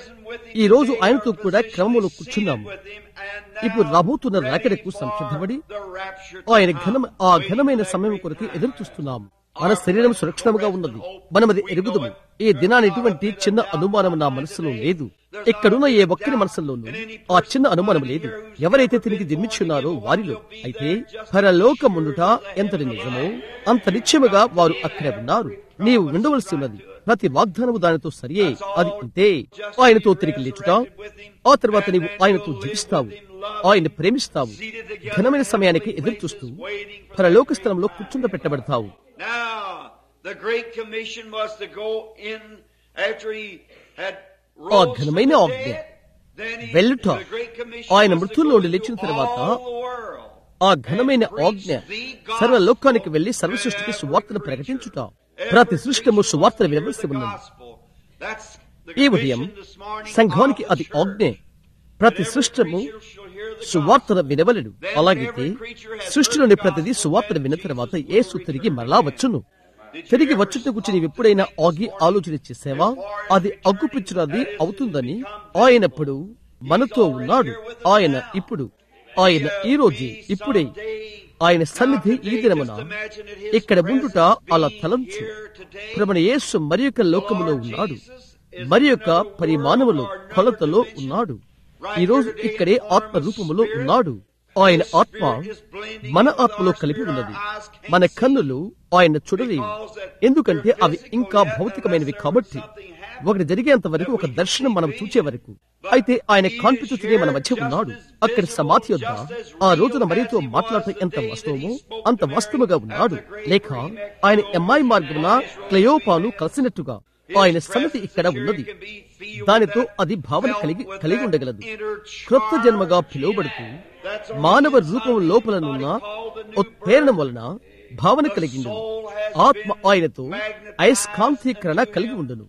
ఈ రోజు ఆయనతో కూడా క్రమములో కూర్చున్నాము ఇప్పుడు రాబోతున్న రాకడకు సంసిద్ధపడి ఆయన ఘన ఆ ఘనమైన సమయం కొరకు ఎదురు చూస్తున్నాము మన శరీరం సురక్షితంగా ఉన్నది మనమది ఎరుగుదము ఈ దినాన్ని ఎటువంటి చిన్న అనుమానం నా మనసులో లేదు ఇక్కడున్న ఏ ఒక్కరి మనసులోనూ ఆ చిన్న అనుమానం లేదు ఎవరైతే తిరిగి జన్మించున్నారో వారిలో అయితే పరలోకముండుట ఎంతటి నిజమో అంత నిత్యముగా వారు అక్కడే ఉన్నారు నీవు ఉండవలసి ఉన్నది ప్రతి వాగ్దానము దానితో సరియే అది అంతే ఆయనతో తిరిగి లేచుట ఆ తర్వాత నీవు ఆయనతో జీవిస్తావు ఆయన ప్రేమిస్తావు ఘనమైన సమయానికి ఎదురు చూస్తూ పరలోక స్థలంలో కూర్చుండ పెట్టబడతావు Now, the Great Commission was to go in after he had ఆ rose from ఘనమైన the ఆజ్ఞ dead. Then he, వెళ్ళుట the Great Commission ఆయన was to మృతుల్లో go నుండి లేచిన to తర్వాత all the world. ఆ ఘనమైన ఆజ్ఞ సర్వ లోకానికి వెళ్లి సర్వ సృష్టికి సువార్తను ప్రకటించుట ప్రతి సృష్టము సువార్తను వినవలసి ఉన్నది Gospel. That's the ఈ ఉదయం commission this morning సంఘానికి of the అది church. ఆజ్ఞే ప్రతి సృష్టము సువార్తను వినవలను అలాగైతే సృష్టిలోని ప్రతిదీ సువార్తను విన్న తర్వాత యేసు తిరిగి మరలా వచ్చును తిరిగి వచ్చుట గురించి నీవు ఎప్పుడైనా ఆగి ఆలోచన చేసావా అది అగ్గుపిచ్చినది అవుతుందని ఆయనప్పుడు మనతో ఉన్నాడు ఆయన ఇప్పుడు ఆయన ఈ రోజు ఇప్పుడే ఆయన సన్నిధి ఈ దినమున ఇక్కడ ఉండుట అలా తలంచు ప్రమణ యేసు మరి యొక్క లోకములో ఉన్నాడు మరి యొక్క పరిమాణములో కొలతలో ఉన్నాడు ఈ రోజు ఇక్కడే ఆత్మ రూపములో ఉన్నాడు ఆయన ఆత్మ మన ఆత్మలో కలిపి ఉన్నది మన కన్నులు ఆయన చూడలేవు ఎందుకంటే అవి ఇంకా భౌతికమైనవి కాబట్టి ఒకటి జరిగేంత వరకు ఒక దర్శనం మనం చూచే వరకు అయితే ఆయన కాన్పిచుతూనే మన మధ్య ఉన్నాడు అక్కడ సమాధి వద్ద ఆ రోజున మరీతో మాట్లాడటం ఎంత వాస్తవమో అంత వాస్తవముగా ఉన్నాడు లేక ఆయన ఎంఐ మార్గమున క్లయోపాను కలిసినట్టుగా ఆయన సన్నిధి ఇక్కడ ఉన్నది దానితో అది భావన కలిగి కలిగి ఉండగలదు క్రొత్త జన్మగా పిలువబడుతూ మానవ రూపం లోపలనున్న ఉత్ప్రేరణం వలన భావన కలిగిండు ఆత్మ ఆయనతో అయస్కాంతీకరణ కలిగి ఉండును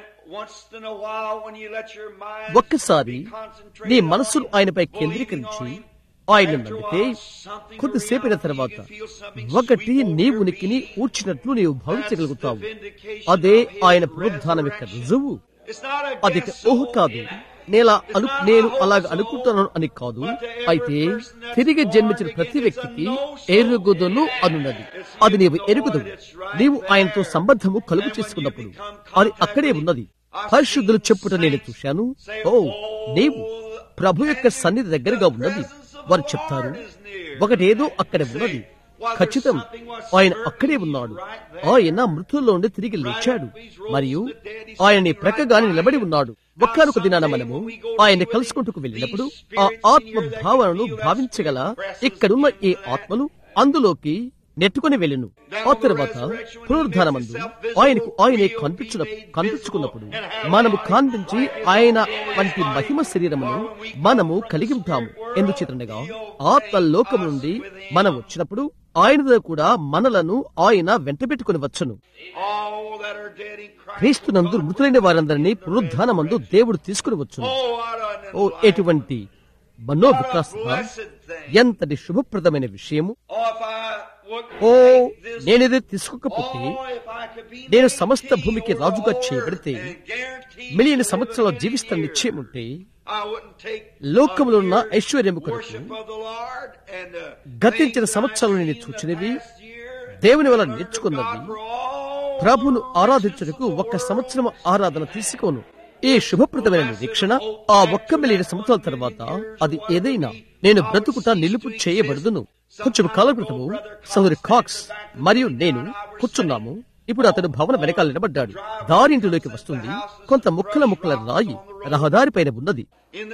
ఒక్కసారి నీ మనస్సును ఆయనపై కేంద్రీకరించి ఆయన నమ్మితే కొద్దిసేపైన తర్వాత ఒకటి నీ ఉనికిని ఊడ్చినట్లు నీవు భావించగలుగుతావు అదే ఆయన పునరుద్ధానం యొక్క రుజువు అది ఊహ కాదు నేలా అను నేను అలాగ అనుకుంటున్నాను అని కాదు అయితే తిరిగి జన్మించిన ప్రతి వ్యక్తికి ఎరుగుదను అనున్నది అది నీవు ఎరుగుదు నీవు ఆయనతో సంబంధము కలుగు చేసుకున్నప్పుడు అది అక్కడే ఉన్నది పరిశుద్ధులు చెప్పుట నేను చూశాను ఓ నీవు ప్రభు యొక్క సన్నిధి దగ్గరగా ఉన్నది వారు చెప్తారు ఒకటేదో అక్కడ ఉన్నది ఖచ్చితం ఆయన అక్కడే ఉన్నాడు ఆయన మృతుల్లో నుండి తిరిగి లేచాడు మరియు ఆయన ప్రక్కగానే నిలబడి ఉన్నాడు ఒక్కనొక దినాన మనము ఆయన కలుసుకుంటూ వెళ్ళినప్పుడు ఆ ఆత్మ భావనను భావించగల ఇక్కడున్న ఈ ఆత్మలు అందులోకి నెట్టుకుని వెళ్ళును ఆ తర్వాత పునరుద్ధానమందు ఆయనకు ఆయనే కనిపించిన కనిపించుకున్నప్పుడు మనము కాన్పించి ఆయన వంటి మహిమ శరీరమును మనము కలిగి ఉంటాము ఎందుచేతండగా ఆత్మ లోకం నుండి మనం వచ్చినప్పుడు ఆయనతో కూడా మనలను ఆయన వెంటబెట్టుకుని వచ్చును క్రీస్తునందు మృతులైన వారందరినీ పునరుద్ధానమందు దేవుడు తీసుకుని వచ్చును ఓ ఎటువంటి మనోవికాస ఎంతటి శుభప్రదమైన విషయము ఓ నేనేదో తీసుకోకపోతే నేను సమస్త భూమికి రాజుగా చేయబడితే మిలియన్ సంవత్సరాలు జీవిస్తాను నిశ్చయం ఉంటే లోకంలో ఉన్న ఐశ్వర్యము కొరకు గతించిన సంవత్సరాలు నేను చూచినవి దేవుని వల్ల నేర్చుకున్నవి ప్రభును ఆరాధించుటకు ఒక్క సంవత్సరం ఆరాధన తీసుకోను ఈ శుభప్రదమైన నిరీక్షణ ఆ ఒక్క మిలియన్ సంవత్సరాల తర్వాత అది ఏదైనా నేను బ్రతుకుట నిలుపు చేయబడదును కొంచెం కాలం క్రితము సౌదరి కాక్స్ మరియు నేను కూర్చున్నాము ఇప్పుడు అతడు భవన వెనకాల నిలబడ్డాడు దారింటిలోకి వస్తుంది కొంత ముక్కల ముక్కల రాయి రహదారి పైన ఉన్నది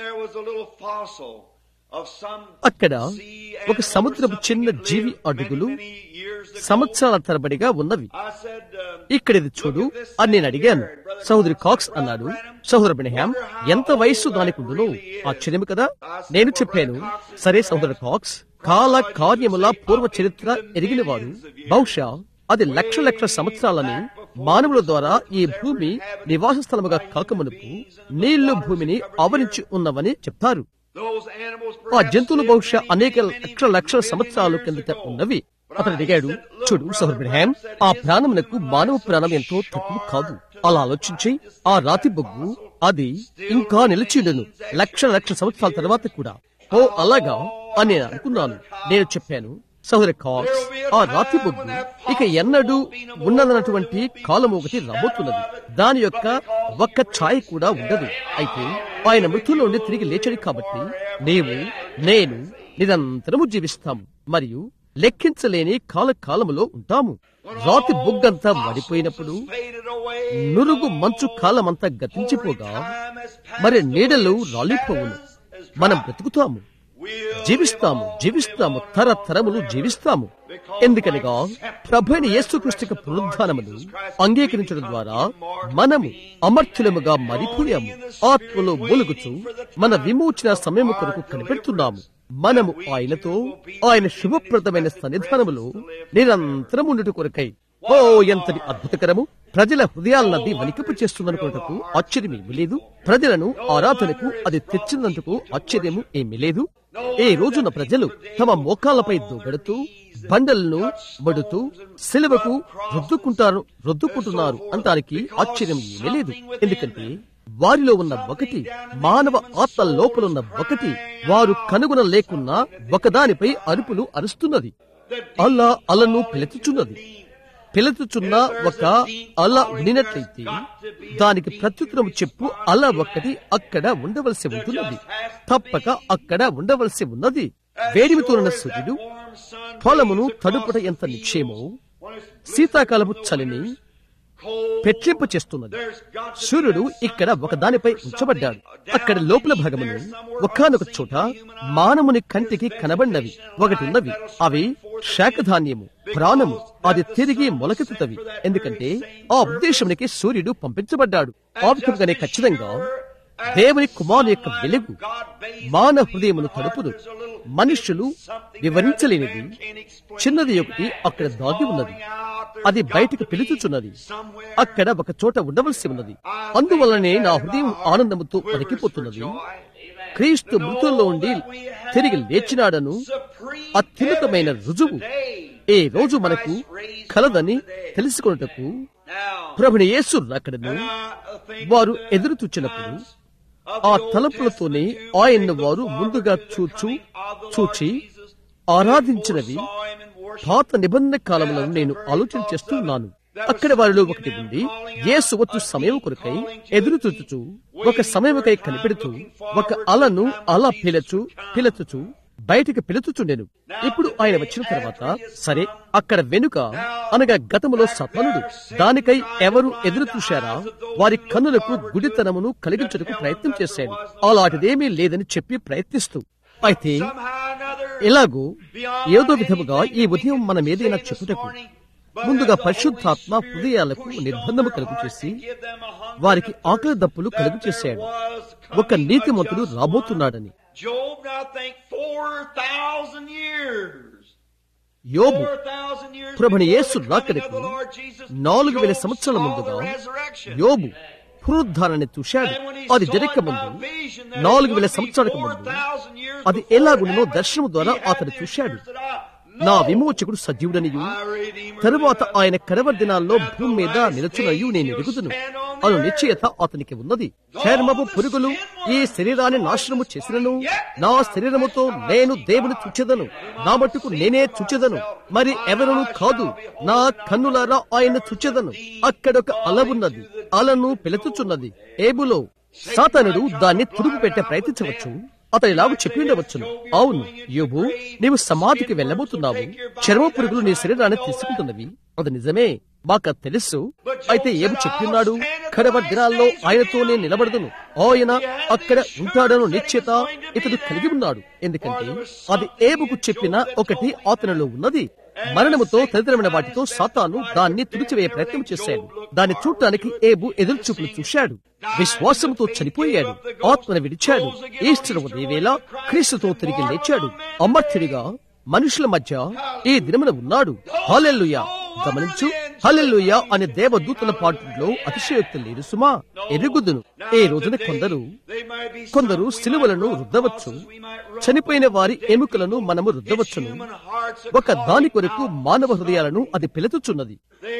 అక్కడ ఒక సముద్రపు చిన్న జీవి అడుగులు సంవత్సరాల తరబడిగా ఉన్నవి ఇక్కడిది చూడు అని నేను అడిగాను సహోదరి కాక్స్ అన్నాడు సహోదరు బెనహాం ఎంత వయస్సు దానికి ఉండును ఆశ్చర్యం కదా నేను చెప్పాను సరే సహోదరు కాక్స్ కాల కార్యముల పూర్వ చరిత్ర ఎరిగిన వారు బహుశా అది లక్ష లక్ష సంవత్సరాలని మానవుల ద్వారా ఈ భూమి నివాస స్థలముగా కాకమునుపు నీళ్లు భూమిని ఆవరించి ఉన్నవని చెప్తారు ఆ జంతువులు బహుశా అనేక లక్ష లక్షల సంవత్సరాల కిందట ఉన్నవి అతను అడిగాడు చూడు సహోదరుడు ఆ ప్రాణమునకు మానవ ప్రాణం ఎంతో తక్కువ కాదు అలా ఆలోచించి ఆ రాతి బొగ్గు అది ఇంకా నిలిచిండును లక్ష లక్ష సంవత్సరాల తర్వాత కూడా ఓ అలాగా అని నేను అనుకున్నాను నేను చెప్పాను సహోదరి కాక్స్ ఆ రాతి బొగ్గు ఇక ఎన్నడూ ఉన్నదన్నటువంటి కాలం ఒకటి రాబోతున్నది దాని యొక్క ఒక్క ఛాయ కూడా ఉండదు అయితే ఆయన మృతుల్లో నుండి తిరిగి లేచడు కాబట్టి నీవు నేను నిరంతరము జీవిస్తాము మరియు లెక్కించలేని కాలకాలములో ఉంటాము రాతి బొగ్గంతా మడిపోయినప్పుడు నురుగు మంచు కాలమంతా గతించిపోగా మరి నీడలు రాలిపోవును మనం బ్రతుకుతాము జీవిస్తాము జీవిస్తాము తరతరములు జీవిస్తాము ఎందుకనగా ప్రభైన యేసుకృష్ణక పునరుద్ధానమును అంగీకరించడం ద్వారా మనము అమర్చులముగా మరిపోయాము ఆత్మలో మూలుగుచు మన విమోచన సమయము కొరకు కనిపెడుతున్నాము మనము ఆయనతో ఆయన శుభప్రదమైన సన్నిధానములో నిరంతరం ఉండుట కొరకై ఓ ఎంతటి అద్భుతకరము ప్రజల హృదయాలన్నది వణికింపు చేస్తుందనుకున్నటకు ఆశ్చర్యం ఏమీ లేదు ప్రజలను ఆరాధనకు అది తెచ్చినందుకు ఆశ్చర్యము ఏమీ లేదు ఈ రోజున ప్రజలు తమ మోకాళ్లపై దూగడుతూ బండలను మడుతూ సిలువకు రుద్దుకుంటారు రుద్దుకుంటున్నారు అంటానికి ఆశ్చర్యం ఏమీ లేదు ఎందుకంటే వారిలో ఉన్న ఒకటి మానవ ఆత్మ లోపలున్న ఒకటి వారు కనుగొన లేకున్నా ఒకదానిపై అరుపులు అరుస్తున్నది అల్లా అలను పిలుచుచున్నది పిలుచుచున్న ఒక అల వినినట్లయితే దానికి ప్రత్యుత్తరం చెప్పు అల ఒక్కటి అక్కడ ఉండవలసి ఉంటున్నది తప్పక అక్కడ ఉండవలసి ఉన్నది వేడిమితోనున్న సూర్యుడు పొలమును తడుపుట ఎంత నిక్షేమో శీతాకాలపు చలిని పెట్లింపు చేస్తున్నది సూర్యుడు ఇక్కడ ఒకదానిపై ఉంచబడ్డాడు అక్కడ లోపల భాగమును ఒకనొక చోట మానవుని కంటికి కనబడినవి ఒకటి ఉన్నవి అవి శాఖధాన్యము ప్రాణము అది తిరిగి మొలకెత్తుతవి ఎందుకంటే ఆ ఉద్దేశమునికి సూర్యుడు పంపించబడ్డాడు ఆ విధంగానే ఖచ్చితంగా దేవుని కుమారు యొక్క వెలుగు మానవ హృదయమును తడుపుదు మనుష్యులు వివరించలేనిది చిన్నది ఒకటి అక్కడ దాగి ఉన్నది అది బయటకు పిలుచుచున్నది అక్కడ ఒక చోట ఉండవలసి ఉన్నది అందువల్లనే నా హృదయం ఆనందముతో వణికిపోతున్నది క్రీస్తు మృతుల్లో ఉండి తిరిగి లేచినాడను అత్యున్నతమైన రుజువు ఏ రోజు మనకు కలదని తెలుసుకున్నటకు ప్రభుని యేసు రాకడను వారు ఎదురు చూచినప్పుడు ఆ తలపులతోనే ఆయన్ను వారు ముందుగా చూచు చూచి ఆరాధించినవి పాత నిబంధన కాలంలో నేను ఆలోచన చేస్తున్నాను అక్కడ వారిలో ఒకటి ఉంది యేసు వచ్చు సమయం కొరకై ఎదురు చూచుచు ఒక సమయముకై కనిపెడుతూ ఒక అలను అలా పిలచు పిలచుచు బయటికి పిలుచుచుండెను ఇప్పుడు ఆయన వచ్చిన తర్వాత సరే అక్కడ వెనుక అనగా గతములో సతనుడు దానికై ఎవరు ఎదురు చూశారా వారి కన్నులకు గుడితనమును కలిగించడానికి ప్రయత్నం చేశాడు అలాంటిదేమీ లేదని చెప్పి ప్రయత్నిస్తూ అయితే ఎలాగూ ఏదో విధముగా ఈ ఉదయం మనం ఏదైనా చెప్పుటకు ముందుగా పరిశుద్ధాత్మ హృదయాలకు నిర్బంధము కలుగు చేసి వారికి ఆకలి దప్పులు కలుగు చేశాడు ఒక నీతిమంతుడు రాబోతున్నాడని Job, now think 4,000 years. యోబు 4,000 years ప్రభుని before యేసు the coming రాకడకు of the Lord Jesus, నాలుగు వేల Job సంవత్సరాల saw ముందుగా the resurrection. యోబు పునరుద్ధారాన్ని చూశాడు And when he అది saw జరగక it by ముందు vision that it నాలుగు would వేల be సంవత్సరాలకు ముందు 4,000 years అది before ఎలాగుండునో it happened, దర్శనము ద్వారా he had అతను the చూశాడు assurance that I నా know విమోచకుడు సజీవుడనియు my Redeemer తరువాత liveth. ఆయన కడవ దినాల్లో భూమి మీద నిలుచునయు నేను ఎరుగుదును అను నిశ్చయత అతనికి ఉన్నది చర్మపు పురుగులు ఈ శరీరాన్ని నాశనము చేసినను నా శరీరముతో నేను దేవుని చుచెదను నా మట్టుకు నేనే చుచెదను మరి ఎవరును కాదు నా కన్నులారా ఆయన చుచెదను అక్కడొక అల ఉన్నది అలను పిలుచుచున్నది ఏబులో సాతనుడు దాన్ని తుడుపు పెట్టే ప్రయత్నించవచ్చు అతను ఇలాగ చెప్పి ఉండవచ్చును అవును యోబు నీవు సమాధికి వెళ్ళబోతున్నావు చర్మ పురుగులు నీ శరీరాన్ని తీసుకుంటున్నవి అది నిజమే మాకు తెలుసు అయితే ఏమి చెప్పిన్నాడు కడవ దినాల్లో ఆయనతోనే నిలబడదును ఆయన అక్కడ ఉంటాడను నిశ్చేత ఇతడు కలిగి ఉన్నాడు ఎందుకంటే అది ఏబుకు చెప్పిన ఒకటి అతనిలో ఉన్నది మరణముతో తదితరమైన వాటితో సాతాను దాన్ని తుడిచివేయ ప్రయత్నం చేశాడు దాన్ని చూడటానికి ఏబు ఎదురుచూపులు చూశాడు విశ్వాసంతో చనిపోయాడు ఆత్మను విడిచాడు ఈస్టర్ ఉదయవేళ క్రీస్తుతో తిరిగి లేచాడు అమర్థుడిగా మనుషుల మధ్య ఈ దినమున ఉన్నాడు హల్లెలూయా గమనించు హల్లెలూయా అనే దేవదూతల పాటలో అతిశయోక్తి లేదు సుమా ఎరుగుదును ఈ రోజున కొందరు కొందరు సిలువలను రుద్దవచ్చు చనిపోయిన వారి ఎముకలను మనము రుద్దవచ్చును ఒక దాని కొరకు మానవ హృదయాలను అది పిలుచుచున్నది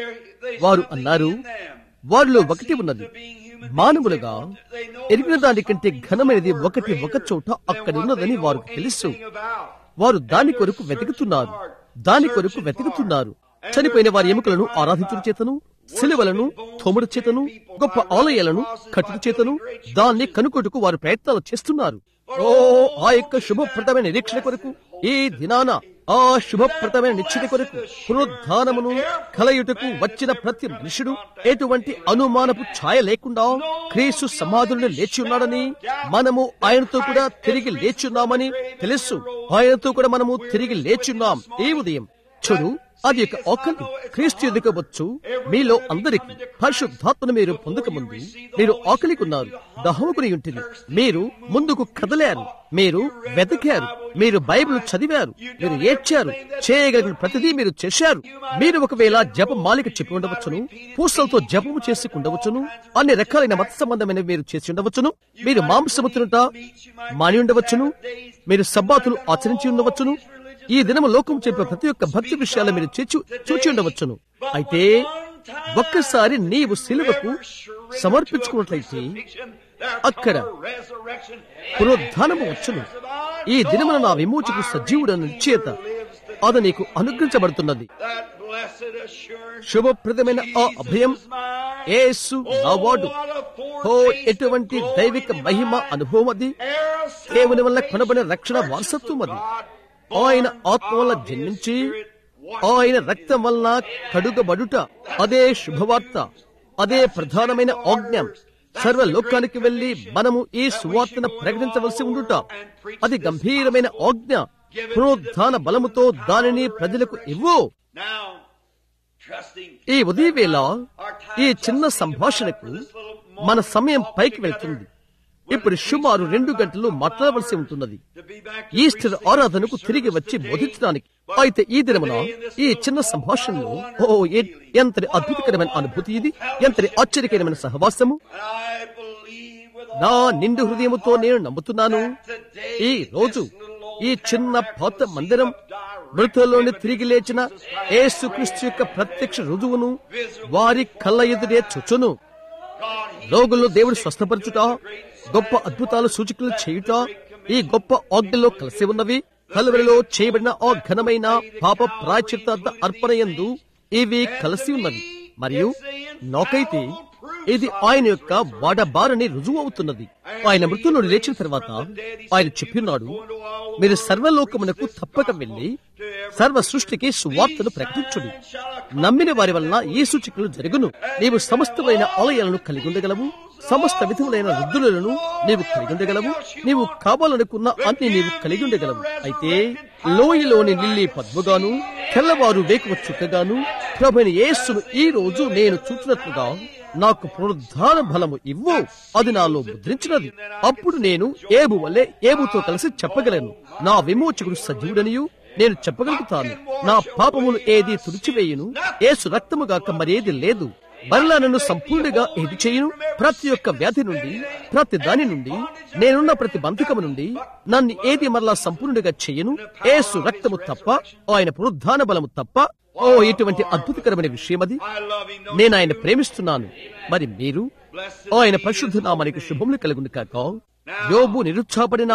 వారు అన్నారు వారిలో ఒకటి ఉన్నది మానవులుగా ఎరిగిన దానికంటే ఘనమైనది ఒకటి ఒక చోట అక్కడ ఉన్నదని వారికి తెలుసు వారు దాని కొరకు వెతుకుతున్నారు దాని కొరకు వెతుకుతున్నారు చనిపోయిన వారి ఎముకలను ఆరాధించుడు చేతను శిలువలను తోముడు చేతను గొప్ప ఆలయాలను కట్టుడు చేతను దాన్ని కనుకొట్టుకు వారు ప్రయత్నాలు చేస్తున్నారు ఓ ఆ యొక్క శుభప్రదమైన నిరీక్షణ కొరకు ఈ దినాన ఆ శుభప్రదమైన నిశ్చిత కొరకు పునరుద్ధానమును కలయుటకు వచ్చిన ప్రతి మనుషుడు ఎటువంటి అనుమానపు ఛాయ లేకుండా క్రీస్తు సమాధులను లేచి ఉన్నాడని మనము ఆయనతో కూడా తిరిగి లేచున్నామని తెలుసు ఆయనతో కూడా మనము తిరిగి లేచున్నాం ఈ ఉదయం చూడు అది యొక్క ఆకలి క్రీస్తు ఎదుక వచ్చు మీలో అందరికీ పరిశుద్ధాత్మను మీరు పొందకముందు మీరు ఆకలికున్నారు దహముకుని ఉంటుంది మీరు ముందుకు కదలారు మీరు వెతికారు మీరు బైబిల్ చదివారు మీరు ఏడ్చారు చేయగలిగిన ప్రతిదీ మీరు చేశారు మీరు ఒకవేళ జప మాలిక చెప్పి ఉండవచ్చును పూసలతో జపము చేసి ఉండవచ్చును అన్ని రకాలైన మత సంబంధమైన మీరు చేసి ఉండవచ్చును మీరు మాంసము తినుట మాని ఉండవచ్చును మీరు సబ్బాతులు ఆచరించి ఉండవచ్చును ఈ దినము లోకం చెప్పే ప్రతి ఒక్క భక్తి విషయాలు మీరు చేచు చూచి ఉండవచ్చును అయితే ఒక్కసారి నీవు సిలువకు సమర్పించుకున్నట్లయితే అక్కడ పునరుద్ధానము వచ్చును ఈ దినమున నా విమోచకు సజీవుడు నిశ్చేత అది నీకు అనుగ్రహించబడుతున్నది శుభప్రదమైన ఆ అభయం ఏసు నా వాడు ఓ ఎటువంటి దైవిక మహిమ అనుభవం అది దేవుని వల్ల కొనబడిన రక్షణ వారసత్వం అది ఆయన ఆత్మ వల్ల జన్మించి ఆయన రక్తం వలన కడుగబడుట అదే శుభవార్త అదే ప్రధానమైన ఆజ్ఞ సర్వ లోకానికి వెళ్లి మనము ఈ సువార్తను ప్రకటించవలసి ఉండుట అది గంభీరమైన ఆజ్ఞ పునరుద్ధాన బలముతో దానిని ప్రజలకు ఇవ్వు ఈ ఉదయవేళ ఈ చిన్న సంభాషణకు మన సమయం పైకి వెళ్తుంది ఇప్పుడు సుమారు రెండు గంటలు మాట్లాడవలసి ఉంటున్నది ఈస్టర్ ఆరాధనకు తిరిగి వచ్చి బోధించడానికి అయితే ఈ దినమున ఈ చిన్న సంభాషణలో ఓ ఏ- ఎంతటి అద్భుతకరమైన అనుభూతి ఇది ఎంతటి ఆశ్చర్యకరమైన సహవాసము నా నిండు హృదయముతో నేను నమ్ముతున్నాను ఈ రోజు ఈ చిన్న పాత మందిరం మృతుల్లోని తిరిగి లేచిన యేసుక్రీస్తు యొక్క ప్రత్యక్ష రుజువును వారి కళ్ళ ఎదురే చుచును రోగులను దేవుడు స్వస్థపరచుట గొప్ప అద్భుతాలు సూచికలు చేయుట ఈ గొప్ప ఆజ్ఞలో కలిసి ఉన్నవి కలువరిలో చేయబడిన ఆ ఘనమైన పాప ప్రాచిత అర్పణయందు ఇవి కలిసి ఉన్నవి మరియు నాకైతే ఇది ఆయన యొక్క వాడబారని రుజువు అవుతున్నది ఆయన మృతులను లేచిన తర్వాత ఆయన చెప్పినాడు మీరు సర్వలోకమునకు తప్పక వెళ్లి సర్వ సృష్టికి సువార్తను ప్రకటించుడి నమ్మిన వారి వలన ఈ సూచికలు జరుగును నీవు సమస్తమైన ఆలయాలను కలిగి ఉండగలవు సమస్త విధములైన వృద్ధులను నీవు కలిగి ఉండగలవు నీవు కావాలనుకున్న అన్ని నీవు కలిగి ఉండగలవు అయితే లోయలోని లిల్లీ పద్మగాను తెల్లవారు వేకువ చుట్టగాను ప్రభుని యేసును ఈ రోజు నేను చూచినట్లుగా నాకు పునరుద్ధాన బలము ఇవ్వు అది నాలో ముద్రించినది అప్పుడు నేను ఏబు వల్లే ఏబుతో కలిసి చెప్పగలను నా విమోచకుడు సజీవుడనియు నేను చెప్పగలుగుతాను నా పాపములు ఏది తుడిచివేయును ఏసు రక్తము గాక మరేది లేదు మరలా నన్ను సంపూర్ణంగా ఏది చేయును ప్రతి ఒక్క వ్యాధి నుండి ప్రతి దాని నుండి నేనున్న ప్రతి బంధకము నుండి నన్ను ఏది మరలా సంపూర్ణంగా చేయను ఏసు రక్తము తప్ప ఆయన పునరుద్ధాన బలము తప్ప ఓ ఇటువంటి అద్భుతకరమైన విషయం అది నేను ఆయన ప్రేమిస్తున్నాను మరి మీరు ఆయన పరిశుద్ధ నామానికి శుభములు కలుగును కాక యోబు నిరుత్సాహపడినా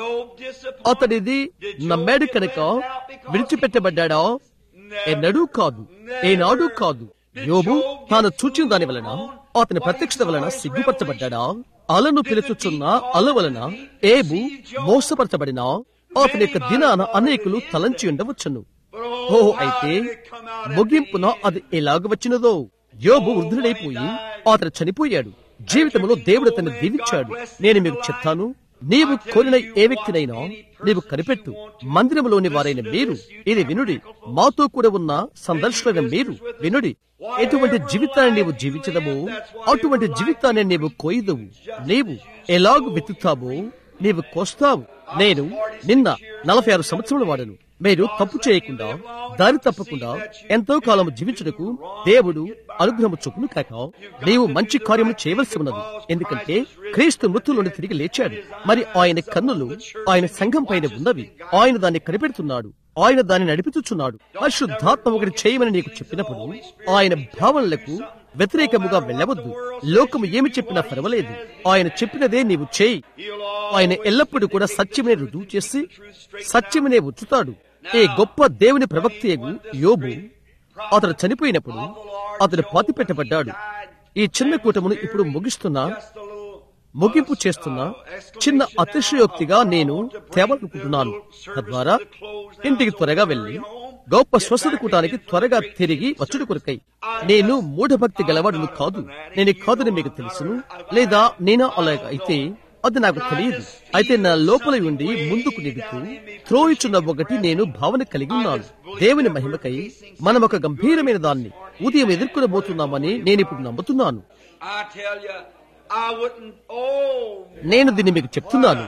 అతడిది నమ్మాడు కనుక విడిచిపెట్టబడ్డాడా ఎన్నడూ కాదు ఏనాడు కాదు యోబు తాను చూచిన దాని వలన అతని ప్రత్యక్షత వలన సిగ్గుపరచబడ్డాడా అలను పిలుచుచున్న అల వలన ఏబు మోసపరచబడినా అతని యొక్క దినాన అనేకులు తలంచి ఉండవచ్చును ఓ అయితే ముగింపున అది ఎలాగ వచ్చినదో యోబు వృద్ధుడైపోయి అతను చనిపోయాడు జీవితంలో దేవుడు అతన్ని దీవించాడు నేను మీకు చెప్తాను నీవు కోరిన ఏ వ్యక్తినైనా నీవు కనిపెట్టు మందిరంలోని వారైన మీరు ఇది వినుడి మాతో కూడా ఉన్న సందర్శకులైన మీరు వినుడి ఎటువంటి జీవితాన్ని నీవు జీవించదమో అటువంటి జీవితాన్ని నీవు కోయదువు నీవు ఎలాగు వెతుకుతావో నీవు కోస్తావు నేను నిన్న నలభై ఆరు సంవత్సరముల వాడను మీరు తప్పు చేయకుండా దారి తప్పకుండా ఎంతో కాలం జీవించుటకు దేవుడు అనుగ్రహము చొప్పును కాక నీవు మంచి కార్యము చేయవలసి ఉన్నది ఎందుకంటే క్రీస్తు మృతుల్లోని తిరిగి లేచాడు మరి ఆయన కన్నులు ఆయన సంఘం పైన ఉన్నవి ఆయన దాన్ని కనిపెడుతున్నాడు ఆయన దాన్ని నడిపించుచున్నాడు పరిశుద్ధాత్మ ఒకటి చేయమని నీకు చెప్పినప్పుడు ఆయన భావనలకు వ్యతిరేకముగా వెళ్ళవద్దు లోకము ఏమి చెప్పినా పర్వాలేదు ఆయన చెప్పినదే నీవు చేయి ఆయన ఎల్లప్పుడూ కూడా సత్యమనే రుజువు చేసి సత్యమనే ఉంచుతాడు ఈ గొప్ప దేవుని ప్రవక్తయగు యోబు అతడు చనిపోయినప్పుడు అతడు పాతి పెట్టబడ్డాడు ఈ చిన్న కూటమును ఇప్పుడు ముగిస్తున్నా ముగింపు చేస్తున్న చిన్న అతిశయోక్తిగా నేను తేవాలనుకుంటున్నాను తద్వారా ఇంటికి త్వరగా వెళ్లి గొప్ప స్వస్థత కూటానికి త్వరగా తిరిగి వచ్చుడు కొరకై నేను మూఢభక్తి గలవాడును కాదు నేను కాదని మీకు తెలుసును లేదా నేనా అలాగ అయితే అది నాకు తెలియదు అయితే నా లోపల ఉండి ముందుకు నెడుతూ త్రోయిచున్న ఒకటి నేను భావన కలిగి ఉన్నాను దేవుని మహిమకై మనం ఒక గంభీరమైన దాన్ని ఉదయం ఎదుర్కొనబోతున్నామని నేను ఇప్పుడు నమ్ముతున్నాను I tell you, I wouldn't. Oh, నేను దీన్ని మీకు చెప్తున్నాను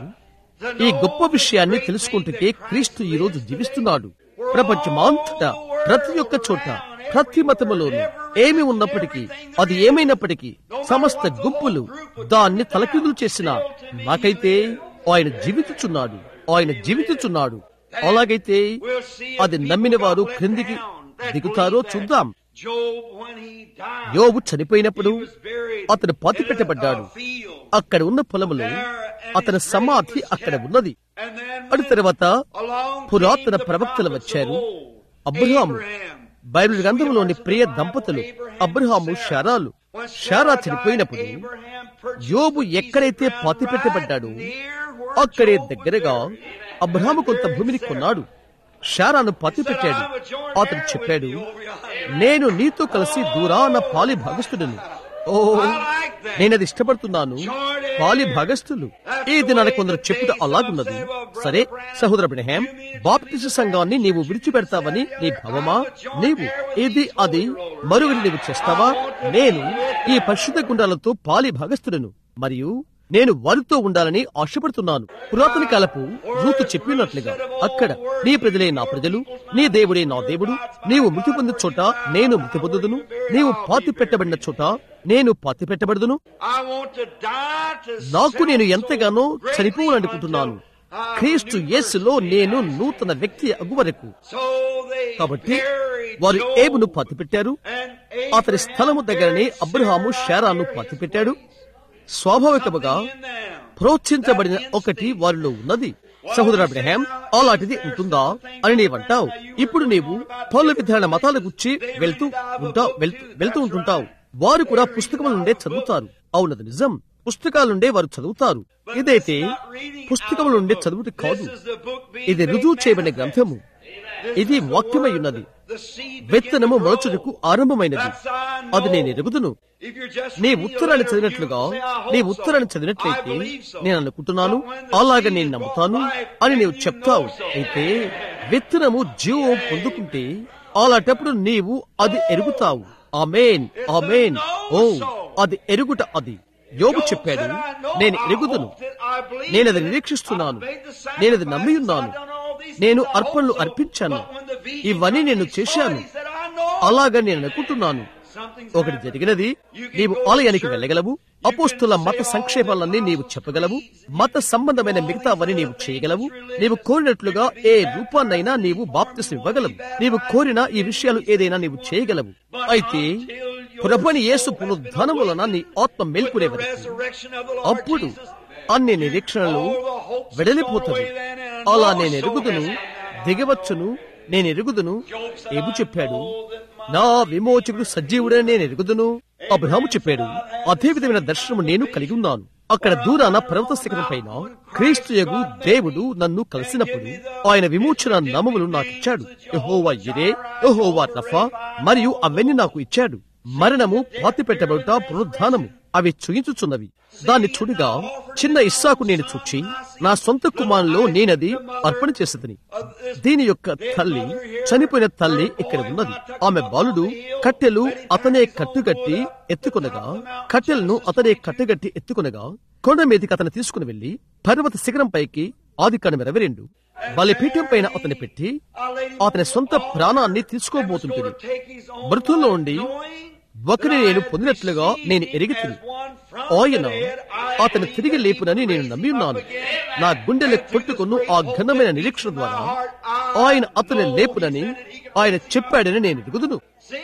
ఈ గొప్ప విషయాన్ని తెలుసుకుంటే క్రీస్తు ఈ రోజు జీవిస్తున్నాడు ప్రపంచమాంతటా ప్రతి ఒక్క చోట ప్రతి మతములోనూ ఏమి ఉన్నప్పటికీ అది ఏమైనప్పటికీ సమస్త గుంపులు దాన్ని తలకిందులు చేసిన నాకైతే ఆయన జీవించుచున్నాడు ఆయన జీవించుచున్నాడు అలాగైతే అది నమ్మిన వారు క్రిందికి దిగుతారో చూద్దాం Job, when he died, యోబు చనిపోయినప్పుడు he was buried అతను పాతి in పెట్టబడ్డాడు a field. అక్కడ ఉన్న పొలములో అతని సమాధి అక్కడ ఉన్నది And then అటు తర్వాత along పురాతన came the ప్రవక్తలు prophets వచ్చారు of old. Abraham Abraham. Bible గ్రంథంలోని ప్రియ దంపతులు Abraham షారాలు When Sarah Sarah died, చనిపోయినప్పుడు Abraham purchased యోబు a piece of ఎక్కడైతే ground పాతి right పెట్టబడ్డాడో near where అక్కడే Job was దగ్గరగా buried. అబ్రహాము And కొంత buried భూమిని Sarah. కొన్నాడు షారాను పాతి Said, పెట్టాడు "I would join అతను there చెప్పాడు with you over yonder." నేను నీతో కలిసి దూరాన పాలి భాగస్థుడను ఓ నేనది ఇష్టపడుతున్నాను పాలి భాగస్థులు ఈ దినాన కొందరు చెప్పుట అలాగున్నది సరే సహోదర బ్రహ్యాం బాప్టిస్ట్ సంఘాన్ని నీవు విడిచిపెడతావని నీ భావమా నీవు ఇది అది మరొకటి నీవు చేస్తావా నేను ఈ పరిశుద్ధ గుండాలతో పాలి భాగస్థుడను మరియు నేను వారితో ఉండాలని ఆశపడుతున్నాను పురాతన కాలపు రూతు చెప్పినట్లుగా అక్కడ నీ ప్రజలే నా ప్రజలు నీ దేవుడే నా దేవుడు నీవు మృతి పొందిన చోట నేను మృతి పొందుదును నీవు పాతి పెట్టబడిన చోట నేను పాతి పెట్టబడదును I want to die to నాకు నేను self ఎంతగానో so greatly చనిపోవాలనుకుంటున్నాను until I క్రీస్తు knew యేసులో నేను నూతన వ్యక్తి అగు వరకు So they కాబట్టి buried వారు Job ఏబును పాతి పెట్టారు and అతని Abraham స్థలము దగ్గరనే buried అబ్రహాము Sarah షారాను near పాతి his పెట్టాడు place. స్వాభావికముగా Something in them. ప్రోత్సహించబడిన ఒకటి వారిలో ఉన్నది సహోదర అబ్రహాం అలాంటిది ఉంటుందా అని నీవంటావు ఇప్పుడు నీవు పౌల విధాన మతాల గుచ్చి వెళ్తూ ఉంటావు వెళ్తూ వెళ్తూ ఉంటుంటావు వారు కూడా పుస్తకముల నుండే చదువుతారు అవునది నిజం పుస్తకాల నుండే వారు చదువుతారు ఇదైతే పుస్తకముల నుండి చదువుట కాదు ఇది రుజువు చేయబడిన గ్రంథము ఇది వాక్యమై ఉన్నది విత్తనము మొలచుటకు ఆరంభమైనది అది నేను ఎరుగుదును నీ ఉత్తరాన్ని చదివినట్లుగా నీ ఉత్తరాన్ని చదివినట్లయితే నేను అనుకుంటున్నాను అలాగ నేను నమ్ముతాను అని నీవు చెప్తావు అయితే విత్తనము జీవం పొందుకుంటే అలాంటప్పుడు నీవు అది ఎరుగుతావు ఆమెన్ ఆమెన్ ఓ అది ఎరుగుట అది యోగు చెప్పాడు నేను ఎరుగుదును నేను అది నిరీక్షిస్తున్నాను నేను అది నమ్మి ఉన్నాను నేను అర్పణలు అర్పించాను ఇవన్నీ నేను చేశాను అలాగా నేను అనుకుంటున్నాను ఒకటి జరిగినది నీవు ఆలయానికి వెళ్ళగలవు అపోస్తుల మత సంక్షేపాలన్నీ నీవు చెప్పగలవు మత సంబంధమైన మిగతావని నీవు చేయగలవు నీవు కోరినట్లుగా ఏ రూపాన్నైనా నీవు బాప్తిసం ఇవ్వగలవు నీవు కోరిన ఈ విషయాలు ఏదైనా నీవు చేయగలవు అయితే ప్రభుని యేసు పునరుద్ధానం వలన నీ ఆత్మ మేల్కొనే వరకు అప్పుడు అన్ని నిరీక్షణలు వెడలిపోతవి అలా నేను ఎరుగుదును దిగవచ్చును నేను ఎరుగుదును ఏబు చెప్పాడు నా విమోచకుడు సజీవుడని నేను ఎరుగుదును అబ్రహాము చెప్పాడు అదే విధమైన దర్శనము నేను కలిగి ఉన్నాను అక్కడ దూరాన పర్వత శిఖరం పైన క్రీస్తు యగు దేవుడు నన్ను కలిసినప్పుడు ఆయన విమోచన నామములు నాకు ఇచ్చాడు యహోవా ఇరే యహోవా రఫా మరియు అవన్నీ నాకు ఇచ్చాడు మరణము పాతి పెట్టబడుట పునరుద్ధానము అవి చూయించుచున్నవి దాన్ని చూడగా చిన్న ఇస్సాకు నేను చూచి నా సొంత కుమారులో నేనది అర్పణ చేసేదని దీని యొక్క తల్లి చనిపోయిన తల్లి ఇక్కడ ఉన్నది ఆమె బాలుడు కట్టెలు అతనే కట్టుగట్టి ఎత్తుకొనగా కట్టెలను అతనే కట్టుగట్టి ఎత్తుకొనగా కొండ మీదకి అతను తీసుకుని వెళ్లి పర్వత శిఖరం పైకి ఆది కనుమ రెవరెండు బలిపీఠం పైన అతని పెట్టి అతని సొంత ప్రాణాన్ని తీసుకోబోతుంటుంది మృతుల్లో ఉండి ఒకరిని నేను పొందినట్లుగా నేను ఎరిగితిని ఆయన అతను తిరిగి లేపునని నేను నమ్మి ఉన్నాను నా గుండెలు కొట్టుకున్న ఆ ఘనమైన నిరీక్షణ ద్వారా ఆయన అతని లేపునని ఆయన చెప్పాడని నేను ఎరుగుదును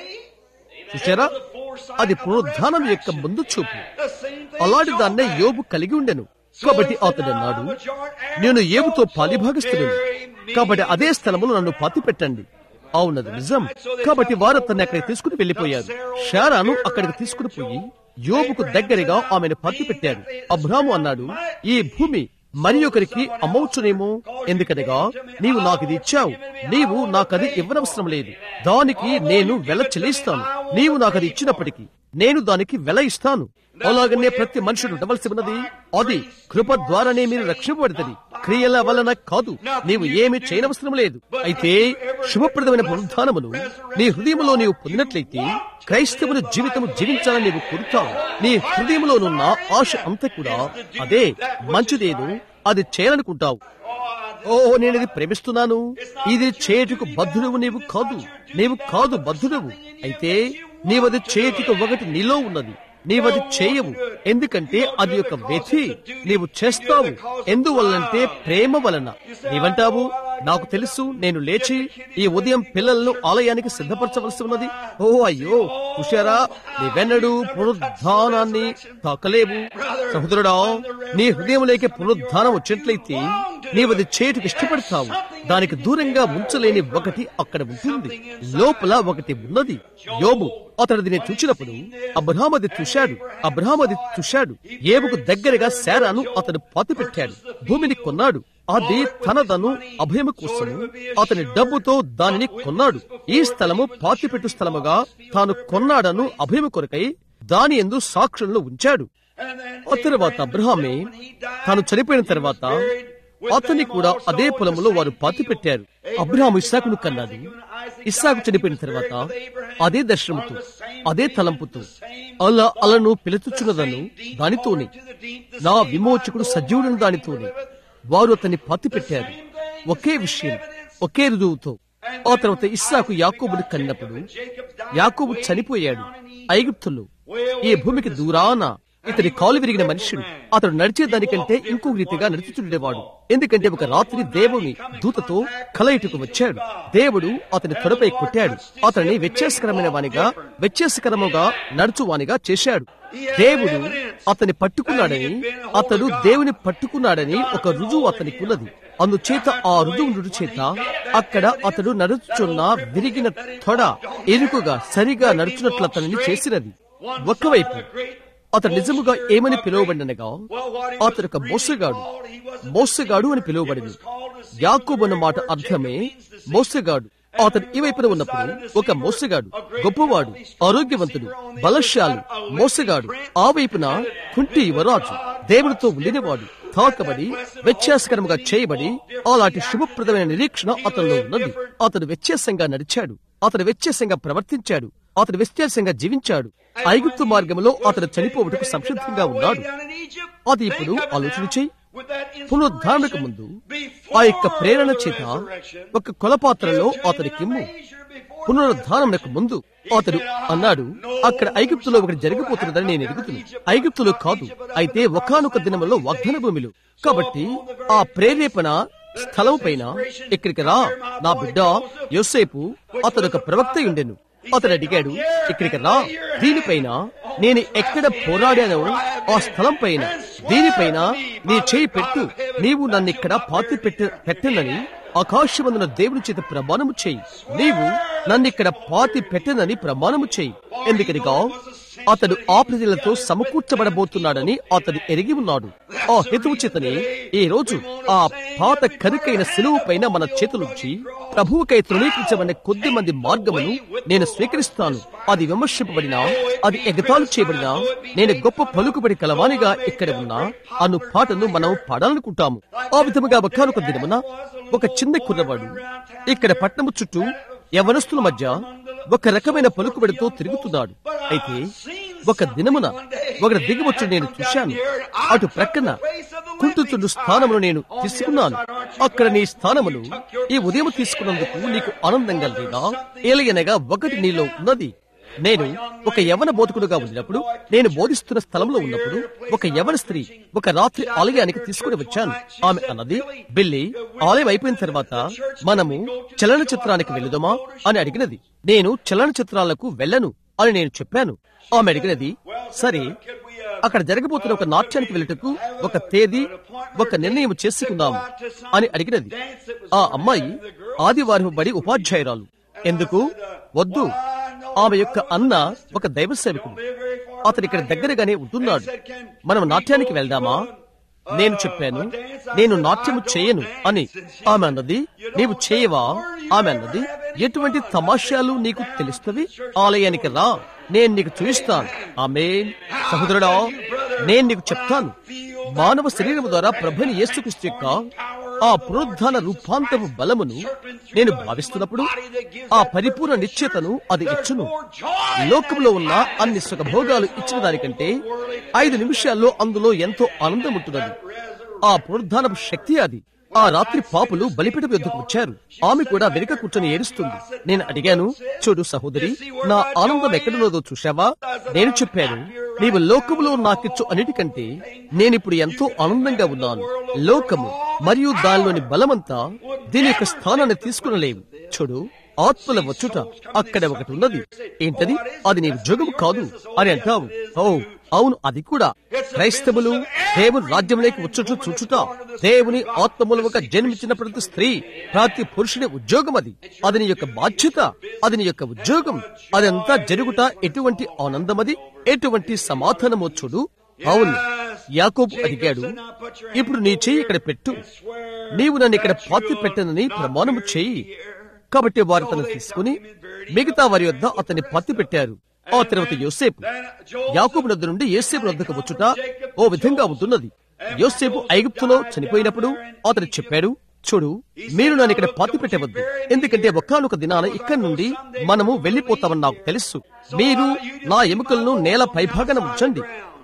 చూసారా అది పునరుద్ధానం యొక్క ముందు చూపు అలాంటి దాన్నే యోబు కలిగి ఉండెను కాబట్టి అతడు అన్నాడు నేను ఏబుతో పాలిభాగిస్తున్నాను కాబట్టి అదే స్థలములో నన్ను పాతి పెట్టండి అవునది నిజం కాబట్టి వారు అతన్ని అక్కడికి తీసుకుని వెళ్లిపోయారు షారాను అక్కడికి తీసుకుని పోయి యోబుకు దగ్గరగా ఆమెను పత్తి పెట్టాడు అబ్రాము అన్నాడు ఈ భూమి మరి ఒకరికి అమ్మవచ్చునేమో ఎందుకనగా నీవు నాకు ఇది ఇచ్చావు నీవు నాకది ఇవ్వనవసరం లేదు దానికి నేను వెల చెల్లిస్తాను నీవు నాకు అది ఇచ్చినప్పటికీ నేను దానికి వెల ఇస్తాను అలాగనే ప్రతి మనుషుడు ఉండవలసి ఉన్నది అది కృప ద్వారానే మీరు రక్షింపబడుతుంది క్రియల వలన కాదు నీవు ఏమి చేయనవసరం లేదు అయితే శుభప్రదమైన పునరుద్ధానమును నీ హృదయంలో నీవు పొందినట్లయితే క్రైస్తవుల జీవితం జీవించాలని నీవు కోరుతావు నీ హృదయంలోనున్న ఆశ అంతా కూడా అదే మంచిదేదో అది చేయాలనుకుంటావు ఓ నేను ఇది ప్రేమిస్తున్నాను ఇది చేటుకు బద్ధుడవు నీవు కాదు నీవు కాదు బద్ధుడవు అయితే నీవది చేటుకు ఒకటి నీలో ఉన్నది నీవది చేయవు ఎందుకంటే అది ఒక వ్యధి నీవు చేస్తావు ఎందువల్లంటే ప్రేమ వలన నీవంటావు నాకు తెలుసు నేను లేచి ఈ ఉదయం పిల్లలను ఆలయానికి సిద్ధపరచవలసి ఉన్నది ఓ అయ్యో హుషారా నీవెన్నడూ పునరుద్ధానాన్ని తాకలేవు సహోదరుడా నీ హృదయంలోకి పునరుద్ధానం వచ్చినట్లయితే నీవది చేటుకు ఇష్టపడతావు దానికి దూరంగా ఉంచలేని ఒకటి అక్కడ ఉంటుంది లోపల ఒకటి ఉన్నది యోబు అతడు దీన్ని చూచినప్పుడు అబ్రహామది చూశాడు అబ్రహామది చూశాడు ఏబుకు దగ్గరగా శారాను అతడు పాతి పెట్టాడు భూమిని కొన్నాడు అది తనదను అభయము కోసము అతని డబ్బుతో దానిని కొన్నాడు ఈ స్థలము పాతిపెట్టు స్థలముగా తాను కొన్నాడను అభయము కొరకై దాని ఎందు సాక్షులను ఉంచాడు ఆ తర్వాత అబ్రహామే తాను చనిపోయిన తర్వాత అతన్ని కూడా అదే పొలంలో వారు పాతి పెట్టారు అబ్రహాం ఇస్సాకును కన్నాడు ఇస్సాకు చనిపోయిన తర్వాత అదే దర్శనముతో అదే తలంపుతో అలా అలను పిలుచుచున్నదను దానితోనే నా విమోచకుడు సజీవుడని దానితోనే వారు అతన్ని పాతి పెట్టారు ఒకే విషయం ఒకే రుజువుతో ఆ తర్వాత ఇస్సాకు యాకోబుని కన్నప్పుడు యాకోబు చనిపోయాడు ఐగుప్తుల్లో ఈ భూమికి దూరాన ఇతని కాలు విరిగిన మనుషుడు అతడు నడిచే దానికంటే ఇంకొక రీతిగా నడుచుచుండేవాడు ఎందుకంటే ఒక రాత్రి దేవుని దూతతో కలయిటకు వచ్చాడు దేవుడు అతని తొడపై కొట్టాడు అతన్ని వ్యత్యాసకరమైన వానిగా వ్యత్యాసకరముగా నడుచువానిగా చేశాడు దేవుడు అతని పట్టుకున్నాడని అతడు దేవుని పట్టుకున్నాడని ఒక రుజువు అతనికి ఉన్నది అందుచేత ఆ రుజువు నుడు చేత అక్కడ అతడు నడుచుచున్న విరిగిన తొడ ఎరుకుగా సరిగా నడుచున్నట్లు అతనిని చేసినది ఒకవైపు అతడు నిజముగా ఏమని పిలువబడినగా అతడు ఒక మోసగాడు మోసగాడు అని పిలువబడింది యాకూబ్ అన్న మాట అర్థమే మోసగాడు అతడు ఈ వైపున ఉన్నప్పుడు ఒక మోసగాడు గొప్పవాడు ఆరోగ్యవంతుడు బలశాలి మోసగాడు ఆ వైపున కుంటి యువరాజు దేవుడితో ఉండినవాడు తాకబడి వ్యత్యాసకరంగా చేయబడి అలాంటి శుభప్రదమైన నిరీక్షణ అతనిలో ఉన్నది అతడు వ్యత్యాసంగా నడిచాడు అతడు వ్యత్యాసంగా ప్రవర్తించాడు అతడు వ్యత్యాసంగా జీవించాడు ఐగుప్తు మార్గంలో అతడు చనిపోవటకు సంసిద్ధంగా ఉన్నాడు అది ఇప్పుడు ఆలోచన చేయి పునరుద్ధారణకు ముందు ఆ యొక్క ప్రేరణ చేత ఒక కొలపాత్రలో అతడి కిమ్ము పునరుద్ధానమునకు ముందు అతడు అన్నాడు అక్కడ ఐగుప్తులో ఒకటి జరిగిపోతున్నదని నేను ఎదుగుతున్నాను ఐగుప్తులో కాదు అయితే ఒకనొక దినములో వాగ్దాన భూమిలో కాబట్టి ఆ ప్రేరేపణ స్థలం పైన ఇక్కడికి రా నా బిడ్డ యోసేపు అతడు ఒక ప్రవక్త ఉండెను అతడు అడిగాడు ఇక్కడికి రా దీనిపైన నేను ఎక్కడ పోరాడానో ఆ స్థలం పైన దీనిపైన నీ చేయి పెట్టు నీవు నన్ను ఇక్కడ పాతి పెట్ట పెట్టనని ఆకాశమందున దేవుని చేత ప్రమాణము చేయి నీవు నన్ను ఇక్కడ పాతి పెట్టనని ప్రమాణము చేయి ఎందుకనిగా అతడు ఆ ప్రజలతో సమకూర్చబడబోతున్నాడని అతడు ఎరిగి ఉన్నాడు ఆ హేతువు చేతనే ఈ రోజు ఆ పాత కరుకైన సెలువు పైన మన చేతులుంచి ప్రభువుకై తృణీకరించబడిన కొద్ది మంది మార్గమును నేను స్వీకరిస్తాను అది విమర్శింపబడినా అది ఎగతాలు చేయబడినా నేను గొప్ప పలుకుబడి కలవానిగా ఇక్కడ ఉన్నా అను పాటను మనం పాడాలనుకుంటాము ఆ విధముగా ఒకనొక దినమున ఒక చిన్న కుర్రవాడు ఇక్కడ పట్టణము చుట్టూ యవనస్తుల మధ్య ఒక రకమైన పలుకుబడితో తిరుగుతున్నాడు అయితే ఒక దినమున ఒకటి దిగువచ్చు నేను చూశాను అటు ప్రక్కన కుంటుచుండు స్థానమును నేను తీసుకున్నాను అక్కడ నీ స్థానమును ఈ ఉదయం తీసుకున్నందుకు నీకు ఆనందంగా లేదా ఏలయనగా ఒకటి నీలో ఉన్నది నేను ఒక యవన బోధకుడుగా ఉన్నప్పుడు నేను బోధిస్తున్న స్థలంలో ఉన్నప్పుడు ఒక యవన స్త్రీ ఒక రాత్రి ఆలయానికి తీసుకుని వచ్చాను ఆమె అన్నది బిల్లి ఆలయం అయిపోయిన తర్వాత మనము చలనచిత్రానికి వెళుదమా అని అడిగినది నేను చలనచిత్రాలకు వెళ్ళను అని నేను చెప్పాను ఆమె అడిగినది సరే అక్కడ జరగబోతున్న ఒక నాట్యానికి వెళ్ళటకు ఒక తేదీ ఒక నిర్ణయం చేసుకుందాము అని అడిగినది ఆ అమ్మాయి ఆదివారం బడి ఉపాధ్యాయురాలు ఎందుకు వద్దు ఆమె యొక్క అన్న ఒక దైవ సేవకుడు అతను ఇక్కడ దగ్గరగానే ఉంటున్నాడు మనం నాట్యానికి వెళ్దామా నేను చెప్పాను నేను నాట్యము చేయను అని ఆమె అన్నది నీవు చేయవా ఆమె అన్నది ఎటువంటి తమాషాలు నీకు తెలుస్తవి ఆలయానికి రా నేను నీకు చూపిస్తాను ఆమె సహోదరుడా నేను నీకు చెప్తాను మానవ శరీరం ద్వారా ప్రభుని యేసుక్రీస్తు యొక్క ఆ పునరుద్ధాన రూపాంతపు బలమును నేను భావిస్తున్నప్పుడు ఆ పరిపూర్ణ నిశ్చేతను అది ఇచ్చును లోకంలో ఉన్న అన్ని సుఖభోగాలు ఇచ్చిన దానికంటే ఐదు నిమిషాల్లో అందులో ఎంతో ఆనందం ఉంటున్నది ఆ పునరుద్ధానపు శక్తి అది ఆ రాత్రి పాపులు బలిపీఠం ఎద్దుకు వచ్చారు ఆమె కూడా వెనుక కూర్చొని ఏడుస్తుంది నేను అడిగాను చూడు సహోదరి నా ఆనందం ఎక్కడున్నదో చూశావా నేను చెప్పాను నీవు లోకములో నాకిచ్చు అన్నిటికంటే నేనిప్పుడు ఎంతో ఆనందంగా ఉన్నాను లోకము మరియు దానిలోని బలమంతా దీని యొక్క స్థానాన్ని తీసుకునలేవు చూడు ఆత్మల వచ్చుట అక్కడ ఒకటి ఉన్నది ఏంటది అది నీ ఉద్యోగం కాదు అని అంటావు ఓ అవును అది కూడా క్రైస్తవులు దేవుని రాజ్యంలోకి వచ్చుట చూచుట దేవుని ఆత్మమూలముగా జన్మించిన ప్రతి స్త్రీ ప్రతి పురుషుని ఉద్యోగం అది అది నీ యొక్క బాధ్యత అది నీ యొక్క ఉద్యోగం అదంతా జరుగుట ఎటువంటి ఆనందం అది ఎటువంటి సమాధానమో చూడు అవును యాకోబు అడిగాడు ఇప్పుడు నీ చెయ్యి ఇక్కడ పెట్టు నీవు నన్ను ఇక్కడ పాతి పెట్టనని ప్రమాణము చెయ్యి కాబట్టి వారు తను తీసుకుని మిగతా వారి వద్ద అతన్ని పత్తి పెట్టారు ఆ తర్వాత యోసేపు యాకోబు నద్ద నుండి యోసేపు వద్దకు వచ్చుట ఓ విధంగా ఉంటున్నది యోసేపు ఐగుప్తులో చనిపోయినప్పుడు అతను చెప్పాడు చూడు మీరు నన్ను ఇక్కడ పాతి పెట్టవద్దు ఎందుకంటే ఒకానొక దినాన ఇక్కడి నుండి మనము వెళ్లిపోతామని నాకు తెలుసు మీరు నా ఎముకలను నేల పైభాగన ఉంచండి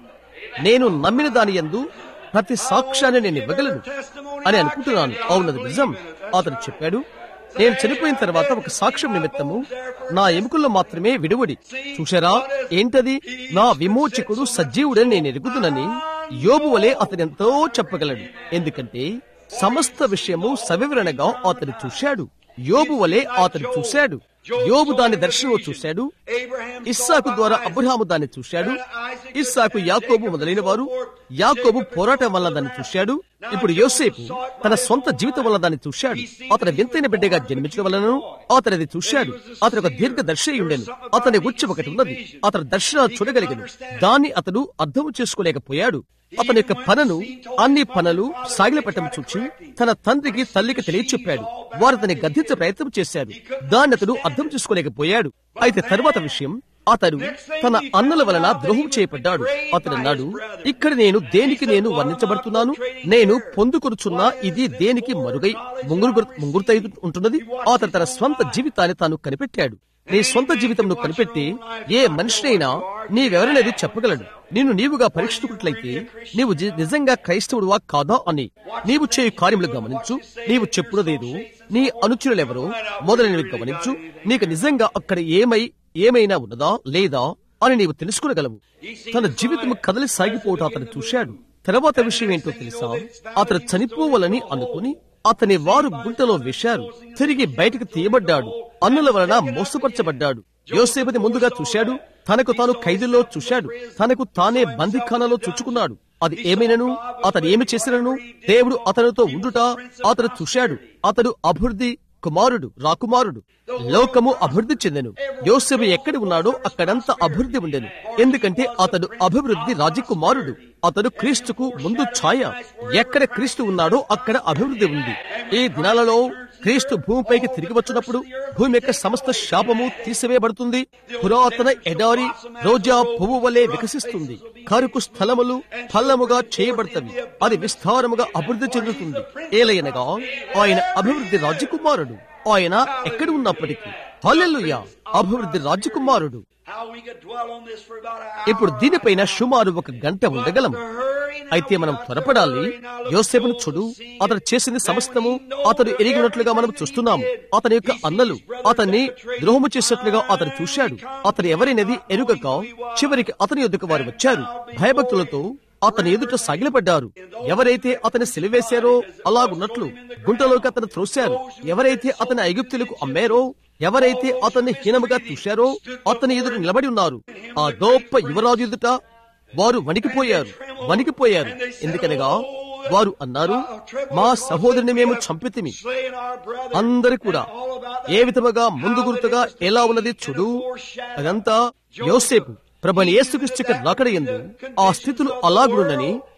నేను నమ్మిన దాని యందు ప్రతి సాక్ష్యాన్ని నేను ఇవ్వగలను అని అనుకుంటున్నాను అవునది నిజం అతను చెప్పాడు నేను చనిపోయిన తర్వాత ఒక సాక్ష్యం నిమిత్తము నా ఎముకల్లో మాత్రమే విడువడి చూశారా ఏంటది నా విమోచకుడు సజీవుడని నేను ఎరుగుతునని యోబు వలె అతను ఎంతో చెప్పగలడు ఎందుకంటే సమస్త విషయము సవివరణగా అతను చూశాడు యోబు వలె అతను చూశాడు యోబు దాని దర్శనంలో చూశాడు ఇస్సాకు ద్వారా అబ్రహాము దాన్ని చూశాడు ఇస్సాకు యాకోబు మొదలైన వారు యాకోబు పోరాటం వల్ల దాన్ని చూశాడు ఇప్పుడు యోసేపు తన సొంత జీవితం వల్ల దాన్ని చూశాడు అతని వింతైన బిడ్డగా జన్మించడం వలన అతను అది చూశాడు అతను ఒక దీర్ఘ దర్శి ఉండెను అతని ఉచ్చి ఒకటి ఉన్నది అతను దర్శనాలు చూడగలిగను దాన్ని అతడు అర్థం చేసుకోలేకపోయాడు అతని యొక్క పనను అన్ని పనులు సాగిలపట్టం చూచి తన తండ్రికి తల్లికి తెలియచెప్పాడు వారు అతని గద్దించే ప్రయత్నం చేశారు దాన్ని అతడు అర్థం చేసుకోలేకపోయాడు అయితే తరువాత విషయం అతడు తన అన్నల వలన ద్రోహం చేయబడ్డాడు అతడు అన్నాడు ఇక్కడ నేను దేనికి నేను వర్ణించబడుతున్నాను నేను పొందుకొరుచున్న ఇది దేనికి మరుగై ముంగురు ముంగురుతై ఉంటున్నది అతను తన స్వంత జీవితాన్ని తాను కనిపెట్టాడు నీ సొంత జీవితంను కనిపెట్టి ఏ మనిషినైనా నీవెవరనేది చెప్పగలడు నిన్ను నీవుగా పరీక్షించుకున్నట్లయితే నీవు జి- నిజంగా క్రైస్తవుడువా కాదా అని నీవు చేయు కార్యములు గమనించు నీవు చెప్పుడదేదో నీ అనుచరులెవరో మొదలైనవి గమనించు నీకు నిజంగా అక్కడ ఏమై ఏమైనా ఉన్నదా లేదా అని నీవు తెలుసుకునగలవు తన జీవితం కదలి సాగిపోవటం అతను చూశాడు తర్వాత విషయం ఏంటో తెలుసా అతను చనిపోవాలని అనుకుని అతని వారు గుంటలో వేశారు తిరిగి బయటకు తీయబడ్డాడు అన్నుల వలన మోసపరచబడ్డాడు యోసేపతి ముందుగా చూశాడు తనకు తాను ఖైదుల్లో చూశాడు తనకు తానే బందిఖానలో చుచ్చుకున్నాడు అది ఏమైనను అతను ఏమి చేసినను దేవుడు అతనితో ఉండుట అతను చూశాడు అతడు అభివృద్ధి కుమారుడు రాకుమారుడు లోకము అభివృద్ధి చెందెను యోసేపు ఎక్కడ ఉన్నాడో అక్కడంతా అభివృద్ధి ఉండెను ఎందుకంటే అతడు అభివృద్ధి రాజకుమారుడు అతడు క్రీస్తుకు ముందు ఛాయ ఎక్కడ క్రీస్తు ఉన్నాడో అక్కడ అభివృద్ధి ఉంది ఈ దినాలలో క్రీస్తు భూమిపైకి తిరిగి వచ్చినప్పుడు భూమి యొక్క సమస్త శాపము తీసివేయబడుతుంది పురాతన ఎడారి రోజా పువ్వు వలె వికసిస్తుంది కరుకు స్థలములు ఫలముగా చేయబడతవి అది విస్తారముగా అభివృద్ధి చెందుతుంది ఏలయనగా ఆయన అభివృద్ధి రాజకుమారుడు ఆయన ఎక్కడ ఉన్నప్పటికీ హల్లెలూయా అభివృద్ధి రాజకుమారుడు How we could dwell on this for about an hour. ఇప్పుడు దీనిపైన సుమారు ఒక గంట ఉండగలం అయితే మనం త్వరపడాలి యోసేపును చూడు అతడు చేసింది సమస్తము అతడు ఎరిగినట్లుగా మనం చూస్తున్నాము అతని యొక్క అన్నలు అతన్ని ద్రోహము చేసినట్లుగా అతను చూశాడు అతను ఎవరైనది ఎరుగక చివరికి అతని ఎదుక వారు వచ్చారు భయభక్తులతో అతని ఎదుట సాగిలపడ్డారు ఎవరైతే అతని సిలివేశారో అలాగున్నట్లు గుంటలోకి అతను త్రోశారు ఎవరైతే అతని ఐగుప్తులకు అమ్మారో ఎవరైతే అతన్ని హీనముగా చూశారో అతని ఎదుట నిలబడి ఉన్నారు ఆ గొప్ప యువరాజు ఎదుట వారు వణికిపోయారు వణికిపోయారు ఎందుకనగా వారు అన్నారు మా సహోదరుని మేము చంపితిమి Slaying our brother. అందరు కూడా ఏ విధముగా ముందు గుర్తుగా ఎలా ఉన్నది చూడు అదంతా యోసేపు ప్రభుని యేసుక్రీస్తుకి రాకడయందు ఆ స్థితులు అలాగుండని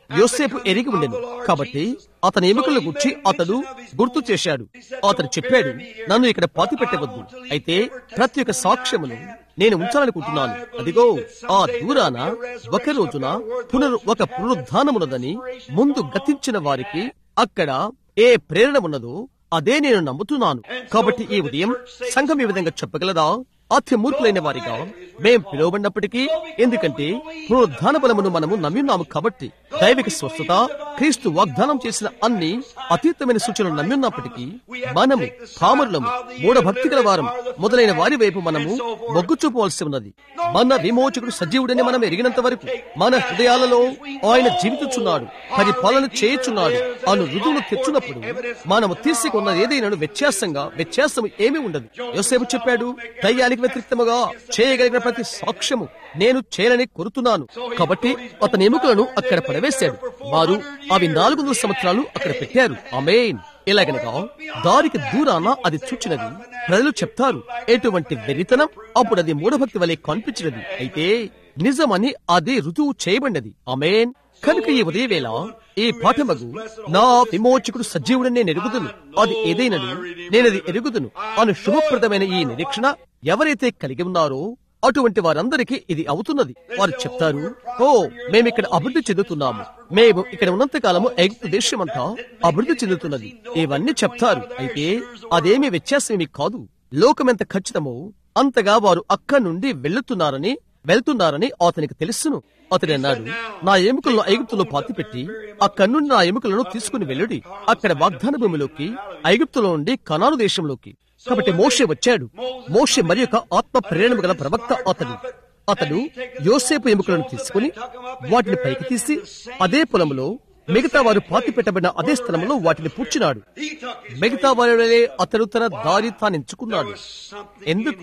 యోసేపు ఎరిగి ఉండెను కాబట్టి అతని ఎముకల గుర్చి అతడు గుర్తు చేశాడు అతడు చెప్పాడు నన్ను ఇక్కడ పాతి పెట్టవద్దు అయితే ప్రతి ఒక్క సాక్ష్యమును నేను ఉంచాలనుకుంటున్నాను అదిగో ఆ దూరాన ఒక రోజున పునరు ఒక పునరుద్ధానమున్నదని ముందు గతించిన వారికి అక్కడ ఏ ప్రేరణ ఉన్నదో అదే నేను నమ్ముతున్నాను కాబట్టి ఈ ఉదయం సంఘం ఈ విధంగా చెప్పగలదా అత్యమూర్ఖులైన వారిగా మేం పిలువబడినప్పటికీ ఎందుకంటే పునరుద్ధాన బలమును మనము నమ్మిన్నాము కాబట్టి దైవిక స్వస్థత క్రీస్తు వాగ్దానం చేసిన అన్ని అతీతమైన సూచనలు నమ్మిన్నప్పటికీ మనము పామరులము మూఢ భక్తి గల వారం మొదలైన వారి వైపు మనము మొగ్గు చూపవలసి ఉన్నది మన విమోచకుడు సజీవుడని మనం ఎరిగినంత వరకు మన హృదయాలలో ఆయన జీవించుచున్నాడు పరిపాలన చేయుచున్నాడు అను రుజువును తెచ్చున్నప్పుడు మనము తీసుకున్న ఏదైనా వ్యత్యాసంగా వ్యత్యాసం ఏమీ ఉండదు యోసేపు చెప్పాడు దయ్యానికి వ్యతిరేక్తముగా చేయగలిగిన ప్రతి సాక్ష్యము నేను చేయాలని కోరుతున్నాను కాబట్టి అతని ఎముకలను అక్కడ పడవేశాడు వారు అవి నాలుగు వందల సంవత్సరాలు అక్కడ పెట్టారు అమేన్ ఎలాగనగా దారికి దూరాన అది చూచినది ప్రజలు చెప్తారు ఎటువంటి వెరితనం అప్పుడు అది మూఢభక్తి వలె కనిపించినది అయితే నిజమని అది రుజువు చేయబడినది అమేన్ కనుక ఈ ఉదయవేళ ఈ పాఠమగు నా విమోచకుడు సజీవుడని నేను ఎరుగుదును అది ఏదైనను నేనది ఎరుగుదును అను శుభప్రదమైన ఈ నిరీక్షణ ఎవరైతే కలిగి ఉన్నారో అటువంటి వారందరికీ ఇది అవుతున్నది వారు చెప్తారు ఓ మేమిక్కడ అభివృద్ధి చెందుతున్నాము మేము ఇక్కడ ఉన్నంత కాలము ఎగుప్తు దేశమంతా అభివృద్ధి చెందుతున్నది ఇవన్నీ చెప్తారు అయితే అదేమీ వ్యత్యాసమేమి కాదు లోకమెంత ఖచ్చితమో అంతగా వారు అక్కడి నుండి వెళ్తున్నారని వెళ్తున్నారని అతనికి తెలుసును అతడు అన్నాడు నా ఎముకలను ఐగుప్తులో పాతిపెట్టి అక్కడి నుండి నా ఎముకలను తీసుకుని వెళ్ళుడి అక్కడ వాగ్దాన భూమిలోకి ఐగుప్తులో నుండి కనాను దేశంలోకి కాబట్టి మోషే వచ్చాడు మోషే మరి యొక్క ఆత్మ ప్రేరణ గల ప్రవక్త అతడు అతడు యోసేపు ఎముకలను తీసుకుని వాటిని పైకి తీసి అదే పొలంలో మిగతా వారు పాతి పెట్టబడిన అదే స్థలంలో వాటిని పుచ్చినాడు మిగతా వారిలో అతడు తన దారి తాను ఎంచుకున్నాడు ఎందుకు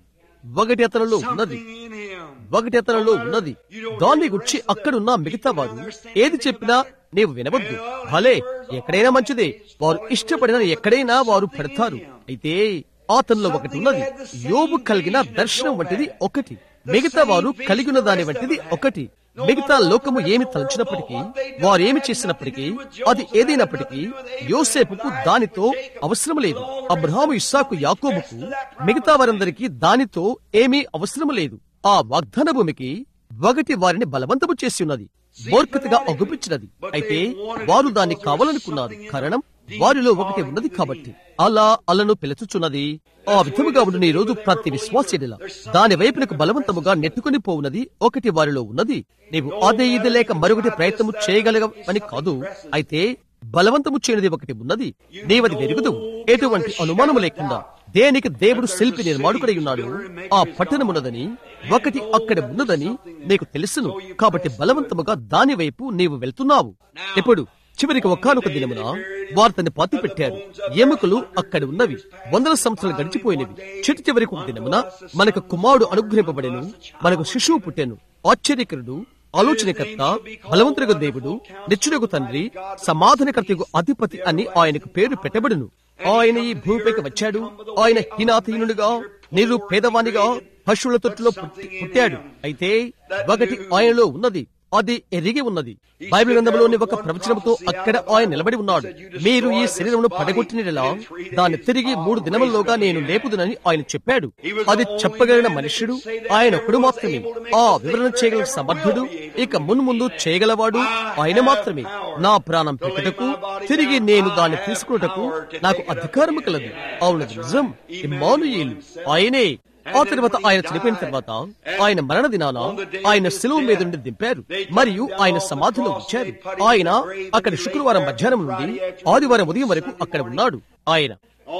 ఒకటి అతనిలో ఉన్నది ఒకటి అతనిలో ఉన్నది దాన్ని గుర్చి అక్కడున్న మిగతా వారు ఏది చెప్పినా నీవు వినవద్దు భలే ఎక్కడైనా మంచిదే వారు ఇష్టపడిన ఎక్కడైనా వారు పెడతారు అయితే అతనిలో ఒకటి ఉన్నది యోబు కలిగిన దర్శనం వంటిది ఒకటి మిగతా వారు కలిగిన దాని వంటిది ఒకటి మిగతా లోకము ఏమి తలచినప్పటికీ వారేమి చేసినప్పటికీ అది ఏదైనప్పటికీ యోసేపుకు దానితో అవసరం లేదు అబ్రహాము ఇస్సాకు యాకోబుకు మిగతా వారందరికీ దానితో ఏమీ అవసరం లేదు ఆ వాగ్దాన భూమికి ఒకటి వారిని బలవంతము చేసి ఉన్నది మూర్ఖతగా అగుపించినది అయితే వారు దాన్ని కావాలనుకున్నారు కారణం వారిలో ఒకటి ఉన్నది కాబట్టి అలా అలను పిలుచుచున్నది ఆ విధముగా ఉండిన ఈ రోజు ప్రతి విశ్వాసీల దాని వైపునకు బలవంతముగా నెట్టుకుని పోవున్నది ఒకటి వారిలో ఉన్నది నీవు అదే ఇది లేక మరొకటి ప్రయత్నము చేయగలగని కాదు అయితే బలవంతము చేయనిది ఒకటి ఉన్నది నీవది వెరుగుదు ఎటువంటి అనుమానము లేకుండా దేనికి దేవుడు శిల్పి నిర్మాణుకుడై ఉన్నాడు ఆ పట్టణమున్నదని ఒకటి అక్కడ ఉన్నదని నీకు తెలుసును కాబట్టి బలవంతముగా దాని వైపు నీవు వెళ్తున్నావు ఇప్పుడు చివరికి ఒకానొక దినమున వారు తన్ని పాతి పెట్టారు ఎముకలు అక్కడ ఉన్నవి వందల సంవత్సరాలు గడిచిపోయినవి చిటి చివరికి ఒక దినమున మనకు కుమారుడు అనుగ్రహింపబడెను మనకు శిశువు పుట్టెను ఆశ్చర్యకరుడు ఆలోచనకర్త బలవంతులకు దేవుడు నిచ్చునకు తండ్రి సమాధానకర్తకు అధిపతి అని ఆయనకు పేరు పెట్టబడును ఆయన ఈ భూమిపైకి వచ్చాడు ఆయన హీనాతహీనుడిగా నీరు పేదవానిగా పశువుల తొట్టులో పుట్టి- పుట్టాడు అయితే ఒకటి ఆయనలో ఉన్నది అది ఎరిగి ఉన్నది బైబిల్ గ్రంథంలోని ఒక ప్రవచనంతో అక్కడ ఆయన నిలబడి ఉన్నాడు మీరు ఈ శరీరమును పడగొట్టినలా దాన్ని తిరిగి మూడు దినముల్లోగా నేను లేపుదునని ఆయన చెప్పాడు అది చెప్పగలిగిన మనుష్యుడు ఆయన ఒక్కడు మాత్రమే ఆ వివరణ చేయగల సమర్థుడు ఇక మున్ముందు చేయగలవాడు ఆయన మాత్రమే నా ప్రాణం పెట్టుటకు తిరిగి నేను దాన్ని తీసుకున్నటకు నాకు అధికారము కలదు అవును నిజం ఇమ్మానుయేలు ఆయనే ఆ తర్వాత ఆయన చనిపోయిన తర్వాత ఆయన మరణ దినాన ఆయన సెలవు మీద నుండి దింపారు మరియు ఆయన సమాధిలో ఉంచారు ఆయన అక్కడ శుక్రవారం మధ్యాహ్నం నుండి ఆదివారం ఉదయం వరకు అక్కడ ఉన్నాడు ఆయన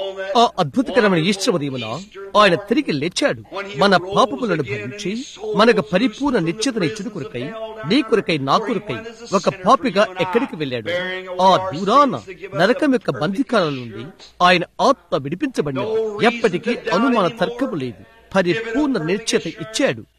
ఆ అద్భుతకరమైన ఈశ్వర ఉదయమున ఆయన తిరిగి లేచాడు మన పాపములను భరించి మనకు పరిపూర్ణ నిశ్చితనిచ్చుడు కొరకై నీ కొరకై నా కొరకై ఒక పాపిగా ఎక్కడికి వెళ్ళాడు ఆ దూరాన నరకం యొక్క బంధికాల నుండి ఆయన ఆత్మ విడిపించబడిన ఎప్పటికీ అనుమాన తర్కము లేదు పరిపూర్ణ నిశ్చయత ఇచ్చాడు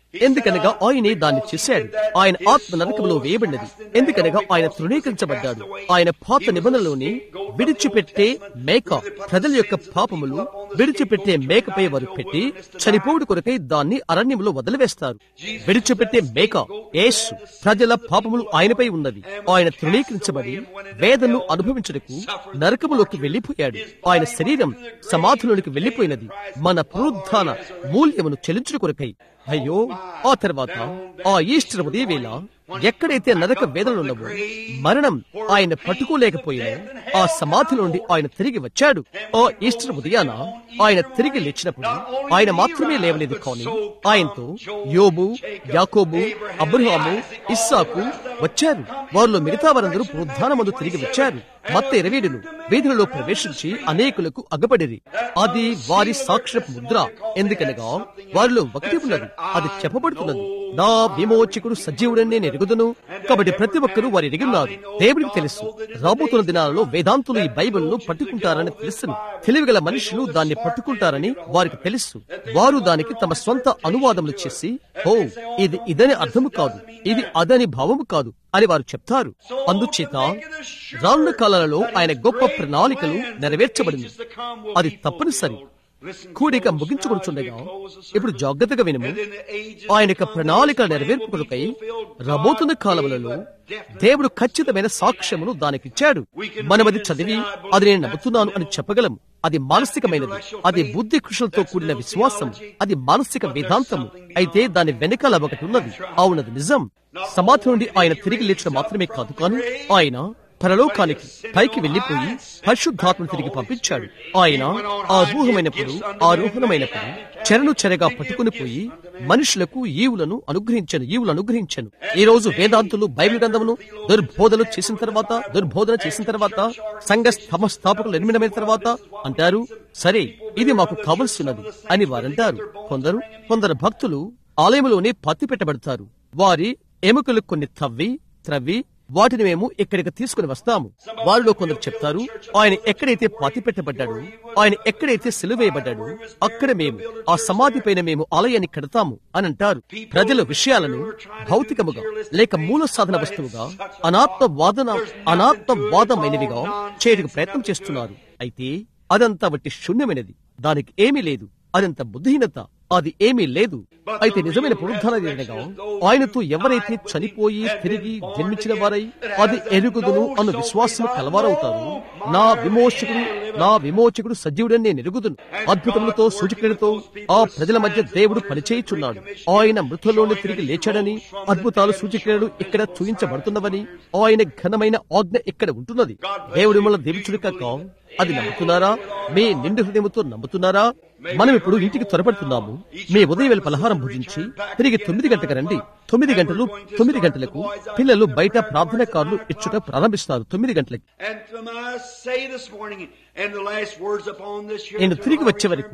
ఎందుకనగా ఆయనే దాన్ని చేశాడు ఆయన ఆత్మ నరకములో వేయబడినది ఎందుకనగా ఆయన తృణీకరించబడ్డాడు ఆయన పాత నిబంధనలోని విడిచిపెట్టే మేక ప్రజల యొక్క పాపములు విడిచిపెట్టే మేకపై వారు పెట్టి చనిపోవుడు కొరకై దాన్ని అరణ్యంలో వదిలివేస్తారు విడిచిపెట్టే మేక యేసు ప్రజల పాపములు ఆయనపై ఉన్నది ఆయన తృణీకరించబడి వేదను అనుభవించుటకు నరకములోకి వెళ్లిపోయాడు ఆయన శరీరం సమాధిలోనికి వెళ్లిపోయినది మన పునరుద్ధాన మూల్యమును చెల్లించుట కొరకై అయ్యో ఆ తర్వాత ఆ ఈస్టర్ ఉదయవేళ ఎక్కడైతే నరక వేదనలు ఉన్నవో మరణం ఆయన పట్టుకోలేకపోయినా ఆ సమాధి నుండి ఆయన తిరిగి వచ్చాడు ఆ ఈస్టర్ ఉదయాన ఆయన తిరిగి లేచినప్పుడు ఆయన మాత్రమే లేవలేదు కానీ ఆయనతో యోబు యాకోబు అబ్రహాము ఇస్సాకు వచ్చారు వారిలో మిగతా వారందరూ పునరుద్ధానమందు తిరిగి వచ్చారు మత్త ఇరవీడును వీధులలో ప్రవేశించి అనేకులకు అగపడిరి అది వారి సాక్ష్యపు ముద్ర ఎందుకనగా వారిలో ఒకటి ఉన్నది అది చెప్పబడుతున్నది నా విమోచకుడు సజీవుడని నేను ఎరుగుదును కాబట్టి ప్రతి ఒక్కరూ వారు ఎరిగిన్నారు దేవుడికి తెలుసు రాబోతున్న దినాలలో వేదాంతులు ఈ బైబిల్ను పట్టుకుంటారని తెలుసును తెలివిగల మనుషులు దాన్ని పట్టుకుంటారని వారికి తెలుసు వారు దానికి తమ స్వంత అనువాదములు చేసి ఓ ఇది ఇదని అర్థము కాదు ఇది అదని భావము కాదు అని వారు చెప్తారు అందుచేత రానున్న కాలాలలో ఆయన గొప్ప ప్రణాళికలు నెరవేర్చబడింది అది తప్పనిసరి కూడిక ముగించుకొనుచుండగా ఇప్పుడు జాగ్రత్తగా వినము ఆయన యొక్క ప్రణాళిక నెరవేర్పుకై రాబోతున్న కాలములలో దేవుడు ఖచ్చితమైన సాక్ష్యమును దానికిచ్చాడు మనమది చదివి అది నేను నమ్ముతున్నాను అని చెప్పగలం అది మానసికమైనది అది బుద్ధి కృషులతో కూడిన విశ్వాసం అది మానసిక వేదాంతము అయితే దాని వెనకాల ఒకటి ఉన్నది అవునది నిజం సమాధి నుండి ఆయన తిరిగి లేచడం మాత్రమే కాదు కానీ ఆయన పరలోకానికి పైకి వెళ్లిపోయి పరిశుద్ధాత్మను తిరిగి పంపించాడు ఆయన ఆరూహమైనప్పుడు ఆరోహణమైనప్పుడు చెరను చెరగా పట్టుకుని పోయి మనుషులకు ఈవులను అనుగ్రహించను ఈవులు అనుగ్రహించను ఈ రోజు వేదాంతులు బైబిల్ గ్రంథమును దుర్బోధలు చేసిన తర్వాత దుర్బోధన చేసిన తర్వాత సంఘ స్థమ స్థాపకులు నిర్మితమైన తర్వాత అంటారు సరే ఇది మాకు కావలసినది అని వారంటారు కొందరు కొందరు భక్తులు ఆలయంలోనే పత్తి పెట్టబడతారు వారి ఎముకలు కొన్ని తవ్వి త్రవ్వి వాటిని మేము ఇక్కడికి తీసుకుని వస్తాము వారిలో కొందరు చెప్తారు ఆయన ఎక్కడైతే పాతి పెట్టబడ్డాడు ఆయన ఎక్కడైతే సిలువేయబడ్డాడు అక్కడ మేము ఆ సమాధి పైన మేము ఆలయాన్ని కడతాము అని అంటారు ప్రజల విషయాలను భౌతికముగా లేక మూల సాధన వస్తువుగా అనాత్మ వాదన అనాత్మ వాదమైనవిగా చేయడానికి ప్రయత్నం చేస్తున్నారు అయితే అదంతా వట్టి శూన్యమైనది దానికి ఏమీ లేదు అదంత బుద్ధిహీనత అది ఏమీ లేదు అయితే నిజమైన పునరుద్ధరణ జరిగినగా ఆయనతో ఎవరైతే చనిపోయి తిరిగి జన్మించిన వారై అది ఎరుగుదును అన్న విశ్వాసం కలవారవుతారు నా విమోచకుడు నా విమోచకుడు సజీవుడని నేను ఎరుగుదును అద్భుతములతో సూచకులతో ఆ ప్రజల మధ్య దేవుడు పనిచేయుచున్నాడు ఆయన మృతుల్లోనే తిరిగి లేచాడని అద్భుతాలు సూచక్రియలు ఇక్కడ చూయించబడుతున్నవని ఆయన ఘనమైన ఆజ్ఞ ఇక్కడ ఉంటున్నది దేవుడి మన దీవించుడు కాక అది నమ్ముతున్నారా మీ నిండు హృదయముతో నమ్ముతున్నారా మనం ఇప్పుడు ఇంటికి త్వరపడుతున్నాము మీ ఉదయం వేళ పలహారం భుజించి తిరిగి తొమ్మిది గంటలకు రండి తొమ్మిది గంటలు తొమ్మిది గంటలకు పిల్లలు బయట ప్రార్థన కార్లు ఇచ్చుట ప్రారంభిస్తారు తొమ్మిది గంటలకి And from I say this morning, and the last words upon this here, నేను తిరిగి వచ్చే వరకు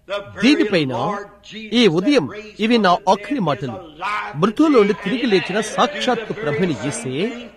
దీనిపైన ఈ ఉదయం ఇవి నా ఆఖరి మాటలు మృతుల్లోని తిరిగి లేచిన సాక్షాత్తు ప్రభుని చేసే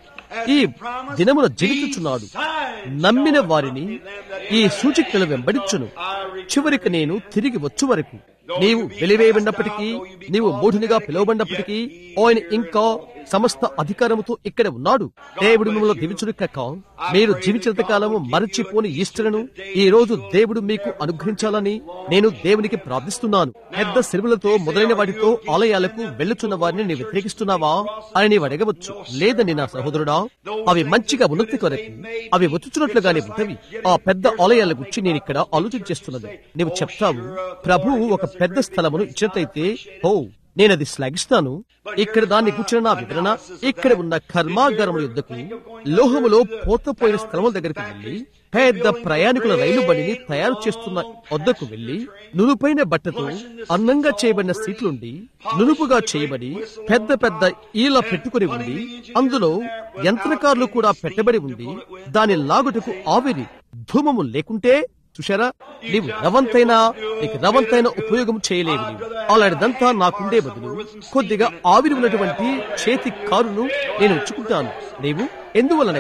ఈ దినమున జీవించుచున్నాడు నమ్మిన వారిని ఈ సూచికలు వెంబడించును చివరికి నేను తిరిగి వచ్చు వరకు నీవు వెలివేయబడినప్పటికీ నీవు మూఢునిగా పిలువబడినప్పటికీ ఆయన ఇంకా సమస్త అధికారముతో ఇక్కడ ఉన్నాడు దేవుడు మిమ్మల్ని దీవించుడు కాక మీరు జీవించినంత కాలము మరచిపోని ఈస్టర్ను ఈ రోజు దేవుడు మీకు అనుగ్రహించాలని నేను దేవునికి ప్రార్థిస్తున్నాను పెద్ద సెలవులతో మొదలైన వాటితో ఆలయాలకు వెళ్ళుచున్న వారిని నీవు వ్యతిరేకిస్తున్నావా అని నీవు అడగవచ్చు లేదని నా సహోదరుడా అవి మంచిగా ఉన్నతి కొరకు అవి వచ్చుచున్నట్లుగానే ఉంటవి ఆ పెద్ద ఆలయాల గురించి నేను ఇక్కడ ఆలోచన చేస్తున్నది నీవు చెప్తావు ప్రభువు ఒక పెద్ద స్థలమును ఇచ్చినట్లయితే ఓ నేనది శ్లాఘిస్తాను ఇక్కడ దాన్ని కూర్చున్న నా వివరణ ఇక్కడ ఉన్న కర్మాగారముల యుద్ధకు లోహములో పోతపోయిన స్థలముల దగ్గరికి వెళ్లి పెద్ద ప్రయాణికుల రైలు బండిని తయారు చేస్తున్న వద్దకు వెళ్లి నునుపైన బట్టతో అందంగా చేయబడిన సీట్లుండి నునుపుగా చేయబడి పెద్ద పెద్ద ఈల పెట్టుకుని ఉండి అందులో యంత్రకారులు కూడా పెట్టబడి ఉండి దాని లాగుటకు ఆవిరి ధూమము లేకుంటే చూశారా నీవు రవంతైనా నీకు రవంతైన ఉపయోగం చేయలేవు నీవు అలాంటిదంతా నాకుండే బదులు కొద్దిగా ఆవిరి ఉన్నటువంటి చేతి కారును నేను ఉంచుకుంటాను నీవు ఎందువలనగా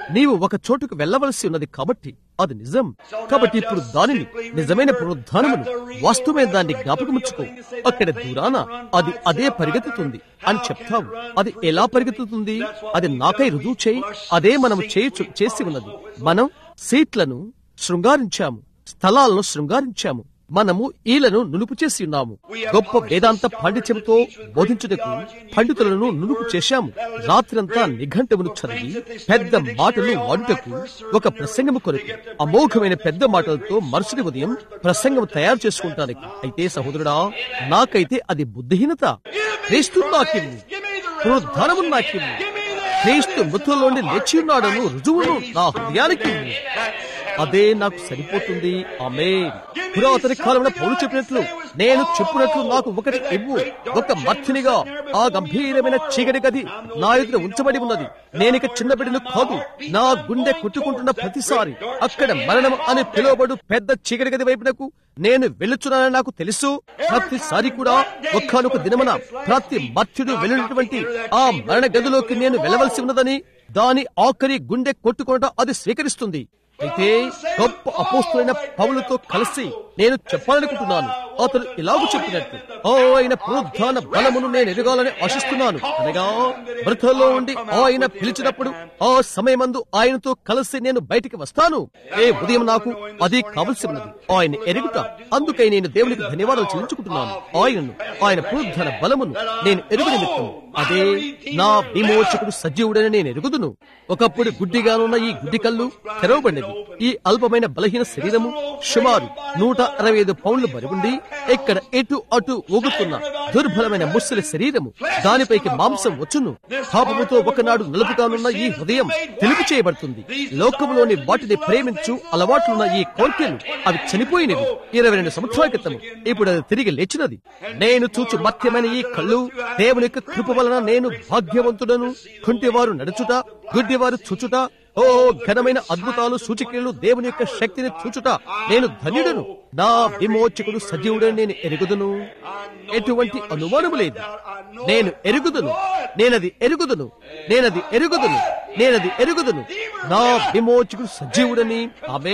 నీవు ఒక చోటుకు వెళ్ళవలసి ఉన్నది కాబట్టి అది నిజం కాబట్టి ఇప్పుడు దానిని నిజమైన పునరుద్ధానమును వాస్తవమైన దాన్ని జ్ఞాపకముచ్చుకో అక్కడ దూరాన అది అదే పరిగెత్తుతుంది అని చెప్తావు అది ఎలా పరిగెత్తుతుంది అది నాకై రుజువు చేయి అదే మనం చేయొచ్చు చేసి ఉన్నది మనం సీట్లను శృంగారించాము స్థలాలను శృంగారించాము మనము ఈలను నునుపు చేసి ఉన్నాము గొప్ప వేదాంత పాండిత్యంతో బోధించుటకు పండితులను నునుపు చేశాము రాత్రంతా నిఘంటువును చదివి పెద్ద మాటలు వాడుటకు ఒక ప్రసంగము కొరకు అమోఘమైన పెద్ద మాటలతో మరుసటి ఉదయం ప్రసంగం తయారు చేసుకుంటానికి అయితే సహోదరుడా నాకైతే అది బుద్ధిహీనత క్రీస్తు నాకిమ్ము పునరుద్ధానము నాకిమ్ము క్రీస్తు మృతుల్లోని లేచి ఉన్నాడను రుజువును నా హృదయానికి ఇమ్ము. అదే నాకు సరిపోతుంది ఆమె పురాతన కాలంలో పౌలు చెప్పినట్లు నేను చెప్పినట్లు నాకు ఒకటి ఇవ్వు ఒక మర్చినిగా ఆ గంభీరమైన చీకటి గది నా ఎదుట ఉంచబడి ఉన్నది నేనిక చిన్న బిడ్డను కాదు నా గుండె కొట్టుకుంటున్న ప్రతిసారి అక్కడ మరణం అని పిలువబడు పెద్ద చీకటి గది వైపునకు నేను వెళ్ళుచున్నానని నాకు తెలుసు ప్రతిసారి కూడా ఒక్కనొక దినమున ప్రతి మత్స్యుడు వెళ్ళినటువంటి ఆ మరణ గదిలోకి నేను వెళ్ళవలసి ఉన్నదని దాని ఆఖరి గుండె కొట్టుకోవడం అది స్వీకరిస్తుంది అయితే గొప్ప అపోస్తులైన పౌలతో కలిసి నేను చెప్పాలనుకుంటున్నాను అతను ఇలాగూ చెప్పినట్టు ఓ ఆయన పునరుద్ధాన బలమును నేను ఎదగాలని ఆశిస్తున్నాను అనగా మృతుల్లో ఉండి ఆయన పిలిచినప్పుడు ఆ సమయమందు ఆయనతో కలిసి నేను బయటికి వస్తాను ఏ ఉదయం నాకు అది కావలసి ఉన్నది ఆయన ఎరుగుట అందుకై నేను దేవునికి ధన్యవాదాలు చెల్లించుకుంటున్నాను ఆయనను ఆయన పునరుద్ధాన బలమును నేను ఎరుగు నిమిత్తం అదే నా విమోచకుడు సజీవుడని నేను ఎరుగుదును ఒకప్పుడు గుడ్డిగానున్న ఈ గుడ్డి కళ్ళు తెరవబడినది ఈ అల్పమైన బలహీన శరీరము సుమారు నూట అరవై ఐదు పౌండ్లు బరువుండి ఇక్కడ ఎటు అటు ఊగుతున్న దుర్బలమైన ముసలి శరీరము దానిపైకి మాంసం వచ్చును పాపముతో ఒకనాడు నలుపుతానున్న ఈ హృదయం తెలుపు చేయబడుతుంది లోకములోని వాటిని ప్రేమించు అలవాట్లున్న ఈ కోర్కెలు అవి చనిపోయినవి ఇరవై రెండు సంవత్సరాల క్రితం ఇప్పుడు అది తిరిగి లేచినది నేను చూచు మత్యమైన ఈ కళ్ళు దేవుని యొక్క కృప వలన నేను భాగ్యవంతుడను కుంటివారు నడుచుట గుడ్డివారు చూచుట ఓ ఘనమైన అద్భుతాలు సూచికలు దేవుని యొక్క శక్తిని చూచుట నేను ధన్యుడను నా విమోచకుడు సజీవుడని నేను ఎరుగుదును ఎటువంటి అనుమానము లేదు నేను ఎరుగుదును నేనది ఎరుగుదును నేనది ఎరుగుదును నేనది ఎరుగుదును నా విమోచకుడు సజీవుడని అవే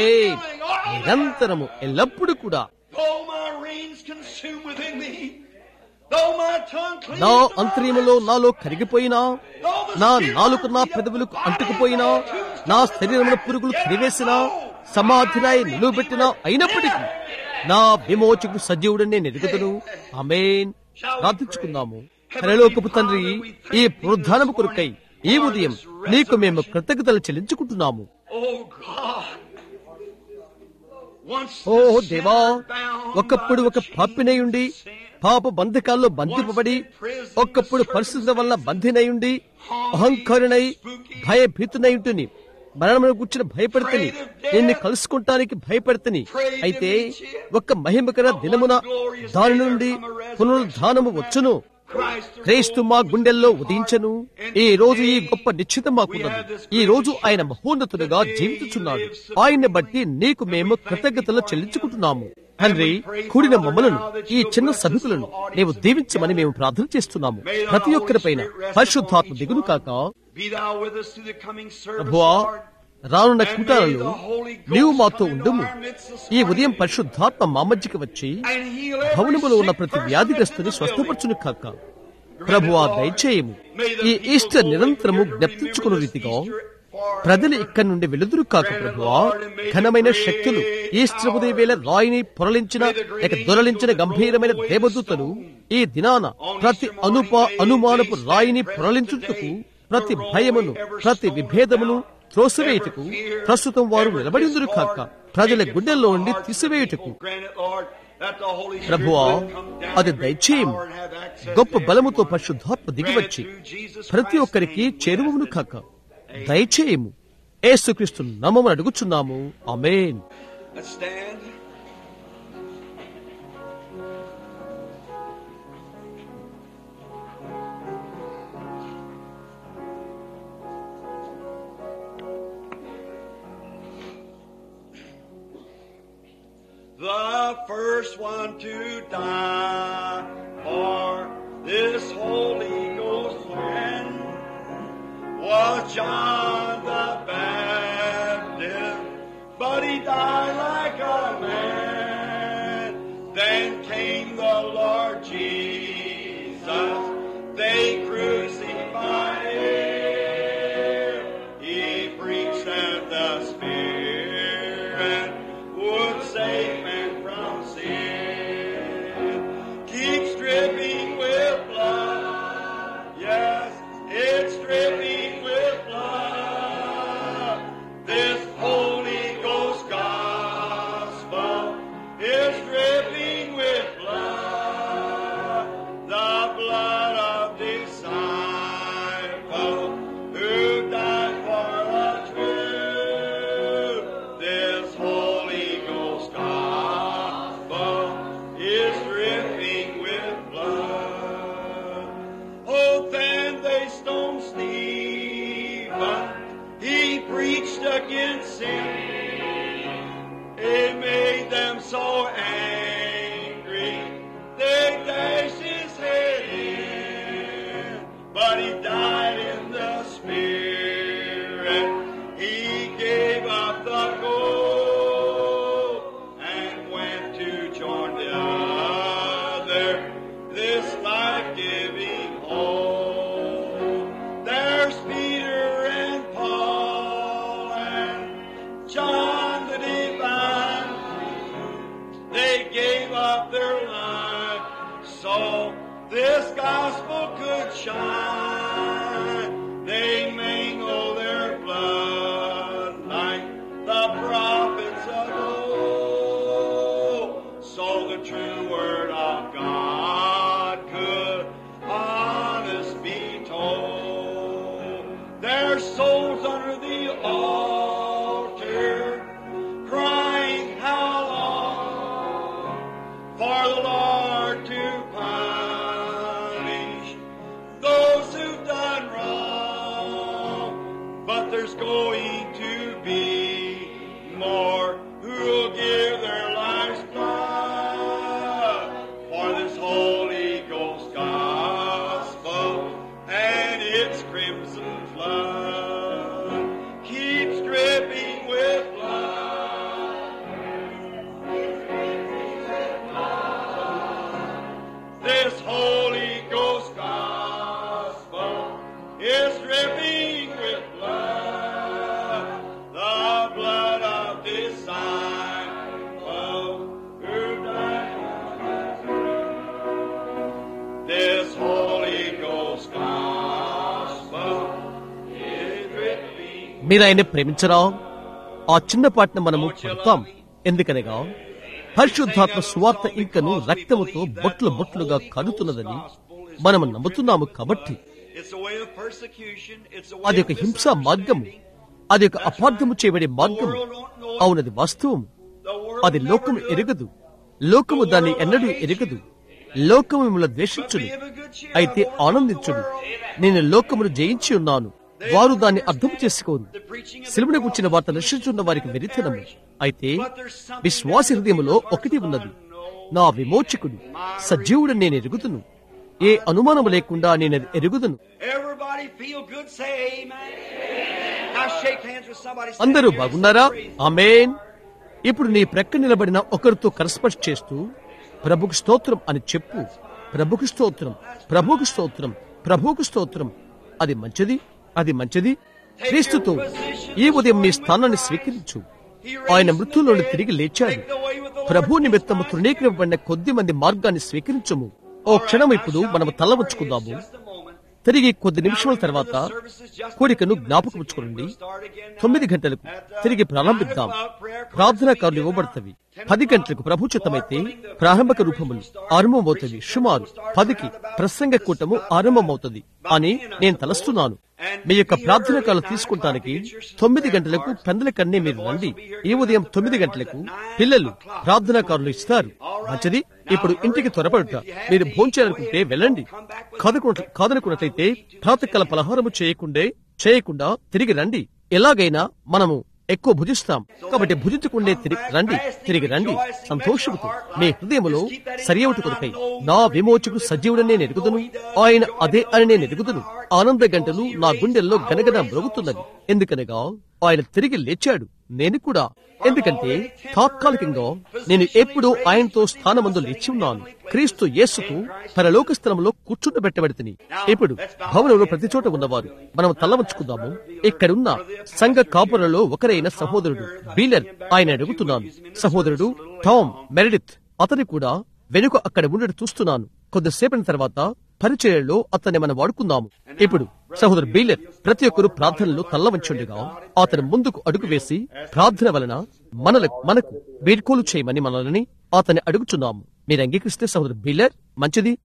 నిరంతరము ఎల్లప్పుడూ కూడా Though my reins consume within me, though my tongue cleave నా to my అంతర్యములో నాలో కరిగిపోయినా నా నాలుక నా పెదవులకు అంటుకుపోయినా నా శరీరంలో పురుగులు తిరివేసినా సమాధినాయి నిలువబెట్టినా అయినప్పటికీ నా విమోచకుడు సజీవుడని నేను ఎరుగుదను ఆమేన్ ప్రార్థించుకుందాము పరలోకపు తండ్రి ఈ పునరుద్ధానము కొరకై ఈ ఉదయం నీకు మేము కృతజ్ఞతలు చెల్లించుకుంటున్నాము Oh God. Once oh the దేవా sinner bound ఒకప్పుడు ఒక by పాపినయుండి పాప బంధకాల్లో బంధింపబడి ఒకప్పుడు పరిస్థితుల వల్ల బంధినయుండి అహంకారునై భయభీతునయుంటుని మరణమును కూర్చుని భయపడుతుని నిన్ను కలుసుకుంటానికి భయపడుతుని అయితే ఒక మహిమకర దినమున దాని నుండి పునరుద్ధానము వచ్చును Christ క్రీస్తు మా గుండెల్లో ఉదయించను ఈ రోజు ఈ గొప్ప నిశ్చితం మాకున్నది ఈ రోజు ఆయన మహోన్నతుడుగా జీవించుచున్నాడు ఆయన్ని బట్టి నీకు మేము కృతజ్ఞతలు చెల్లించుకుంటున్నాము తండ్రి కూడిన మమ్మలను ఈ చిన్న సభికులను నీవు దీవించమని మేము ప్రార్థన చేస్తున్నాము ప్రతి ఒక్కరిపైన పరిశుద్ధాత్మ దిగును కాక be thou with us through the coming service, ప్రభువా Lord. రానున్న కూటాలలో నీవు మాతో ఉండుము ఈ ఉదయం పరిశుద్ధాత్మ మా మధ్యకి వచ్చి And heal every భవనములో ఉన్న sick ప్రతి person వ్యాధిగ్రస్తుని that's in the building. స్వస్థపరచును కాక ప్రభువా దయచేయము ఈ ఈస్టర్ నిరంతరము జ్ఞప్తించుకున్న రీతిగా ప్రజలు ఇక్కడి నుండి వెలుదురు కాక ప్రభువా ఘనమైన శక్తులు ఈస్టర్ ఉదయ వేళ రాయిని పొరలించిన లేక దొరలించిన గంభీరమైన దేవదూతలు ఈ దినాన ప్రతి అనుప అనుమానపు రాయిని పొరలించుటకు ప్రతి భయమును ప్రతి విభేదమును త్రోసివేయుటకు ప్రస్తుతం వారు నిలబడిందురు కాక ప్రజల గుండెల్లో నుండి తీసివేయుటకు Grant it, Lord, that the Holy Spirit ప్రభువా will come down అది in great దయచేయము power and have access గొప్ప to బలముతో heaven. పరిశుద్ధాత్మ Grant it దిగివచ్చి through Jesus ప్రతి Christ's ఒక్కరికి name we చేరువమును ask it. కాక దయచేయము ఏసుక్రీస్తు నామమును అడుగుచున్నాము ఆమేన్ Let's stand. The first one to die for this Holy Ghost friend was John the Baptist. against sin. It made them so angry. They dashed his head in. But he died in the spirit. He gave up the gold and went to join the other. This life-giving home. There's Peter and Paul and John the Divine. They gave up their life so this gospel could shine. They mingle their blood like the prophets of old. So the true word of God could honest be told. Their souls under the altar crying how long for the Lord to punish those who've done wrong. But there's going to be more who'll give their lives blood for this Holy Ghost gospel and its crimson flood keeps dripping with blood. This Holy Ghost gospel is dripping with blood, the blood of disciples who died. This Holy Ghost gospel is dripping. మీరు ఆయన ప్రేమించరా ఆ చిన్న పాటను మనము పొందుతాం ఎందుకనగా పరిశుద్ధాత్మ సువార్త ఇంకను రక్తముతో బొట్లు బొట్లుగా కడుతున్నదని మనము నమ్ముతున్నాము కాబట్టి It's a way of persecution. It's a way అది of ఒక హింసా మార్గము అది ఒక అపార్థము చేయబడే మార్గము అవునది వాస్తవం The world అది లోకము ఎరగదు లోకము దాన్ని ఎన్నడూ ఎరగదు లోకము మిమ్మల్ని ద్వేషించుడు అయితే ఆనందించుడు నేను లోకమును జయించి ఉన్నాను వారు దాన్ని అర్థం చేసుకోరు సిలువను గుచ్చిన వార్త నశించున్న వారికి వెరితనము అయితే విశ్వాస హృదయములో ఒకటి ఉన్నది నా విమోచకుడు సజీవుడు నేను ఎరుగుదును ఏ అనుమానము లేకుండా నేను ఎరుగుదును Everybody feel good, say amen. Now shake hands with somebody. say అందరూ yes, బాగున్నారా praise. ఆమేన్ ఇప్పుడు నీ ప్రక్క నిలబడిన ఒకరితో కరస్పర్శ చేస్తూ ప్రభుకు స్తోత్రం అని చెప్పు ప్రభుకు స్తోత్రం ప్రభుకు స్తోత్రం ప్రభుకు స్తోత్రం అది మంచిది అది మంచిది క్రీస్తుతో ఈ ఉదయం నీ స్థానాన్ని స్వీకరించు ఆయన మృత్యులోని తిరిగి లేచాడు ప్రభు నిమిత్తము తృణీకరింపబడిన కొద్ది మంది మార్గాన్ని స్వీకరించము ఓ క్షణం ఇప్పుడు మనము తల ఉంచుకుందాము తిరిగి కొద్ది నిమిషాల తర్వాత కోరికను జ్ఞాపకం ఉంచుకోండి తొమ్మిది గంటలకు తిరిగి ప్రారంభిద్దాం ప్రార్థనాకారులు ఇవ్వబడతవి పది గంటలకు ప్రభుచితమైతే ప్రారంభక రూపములు ఆరంభమవుతుంది సుమారు పదికి ప్రసంగ కూటము ఆరంభమవుతుంది అని నేను తలస్తున్నాను మీ యొక్క ప్రార్థన కాలం తీసుకుంటానికి తొమ్మిది గంటలకు పెందల కన్నే మీరు రండి ఈ ఉదయం తొమ్మిది గంటలకు పిల్లలు ప్రార్థనాకారులు ఇస్తారు మంచిది ఇప్పుడు ఇంటికి త్వరపడుట మీరు భోంచేయాలనుకుంటే వెళ్ళండి కాదనుకున్న- కాదనుకున్నట్లయితే ప్రాతకాల పలహారము చేయకుండే చేయకుండా తిరిగి రండి ఎలాగైనా మనము ఎక్కువ భుజిస్తాం కాబట్టి భుజించకుండే తిరిగి రండి తిరిగి రండి సంతోషముతో మీ హృదయములో సరియవుటి కొరకై నా విమోచకు సజీవుడనే నెరుగుదును ఆయన అదే అని నేను ఎరుగుదును ఆనంద గంటలు నా గుండెల్లో గనగన మ్రొగుతున్నది ఎందుకనగా ఆయన తిరిగి లేచాడు నేను కూడా ఎందుకంటే తాత్కాలికంగా నేను ఎప్పుడూ ఆయనతో స్థానమందు లేచి ఉన్నాను క్రీస్తు యేసుకు పరలోక స్థలంలో కూర్చుండబెట్టబడితిని ఇప్పుడు భవనంలో ప్రతి చోట ఉన్నవారు మనం తలవంచుకుందాము ఇక్కడున్న సంఘ కాపురలో ఒకరైన సహోదరుడు బీలర్ ఆయన అడుగుతున్నాను సహోదరుడు టామ్ మెరిడిత్ అతని కూడా వెనుక అక్కడ ఉండడం చూస్తున్నాను కొద్దిసేపటి తర్వాత పరిచర్యలో అతన్ని మనం వాడుకుందాము ఇప్పుడు సహోదరు బీలర్ ప్రతి ఒక్కరు ప్రార్థనలు తల్లవంచుండగా అతను ముందుకు అడుగు వేసి ప్రార్థన వలన మనలకు మనకు వీడ్కోలు చేయమని మనల్ని అతన్ని అడుగుచున్నాము మీరు అంగీకరిస్తే సహోదరు బీలర్ మంచిది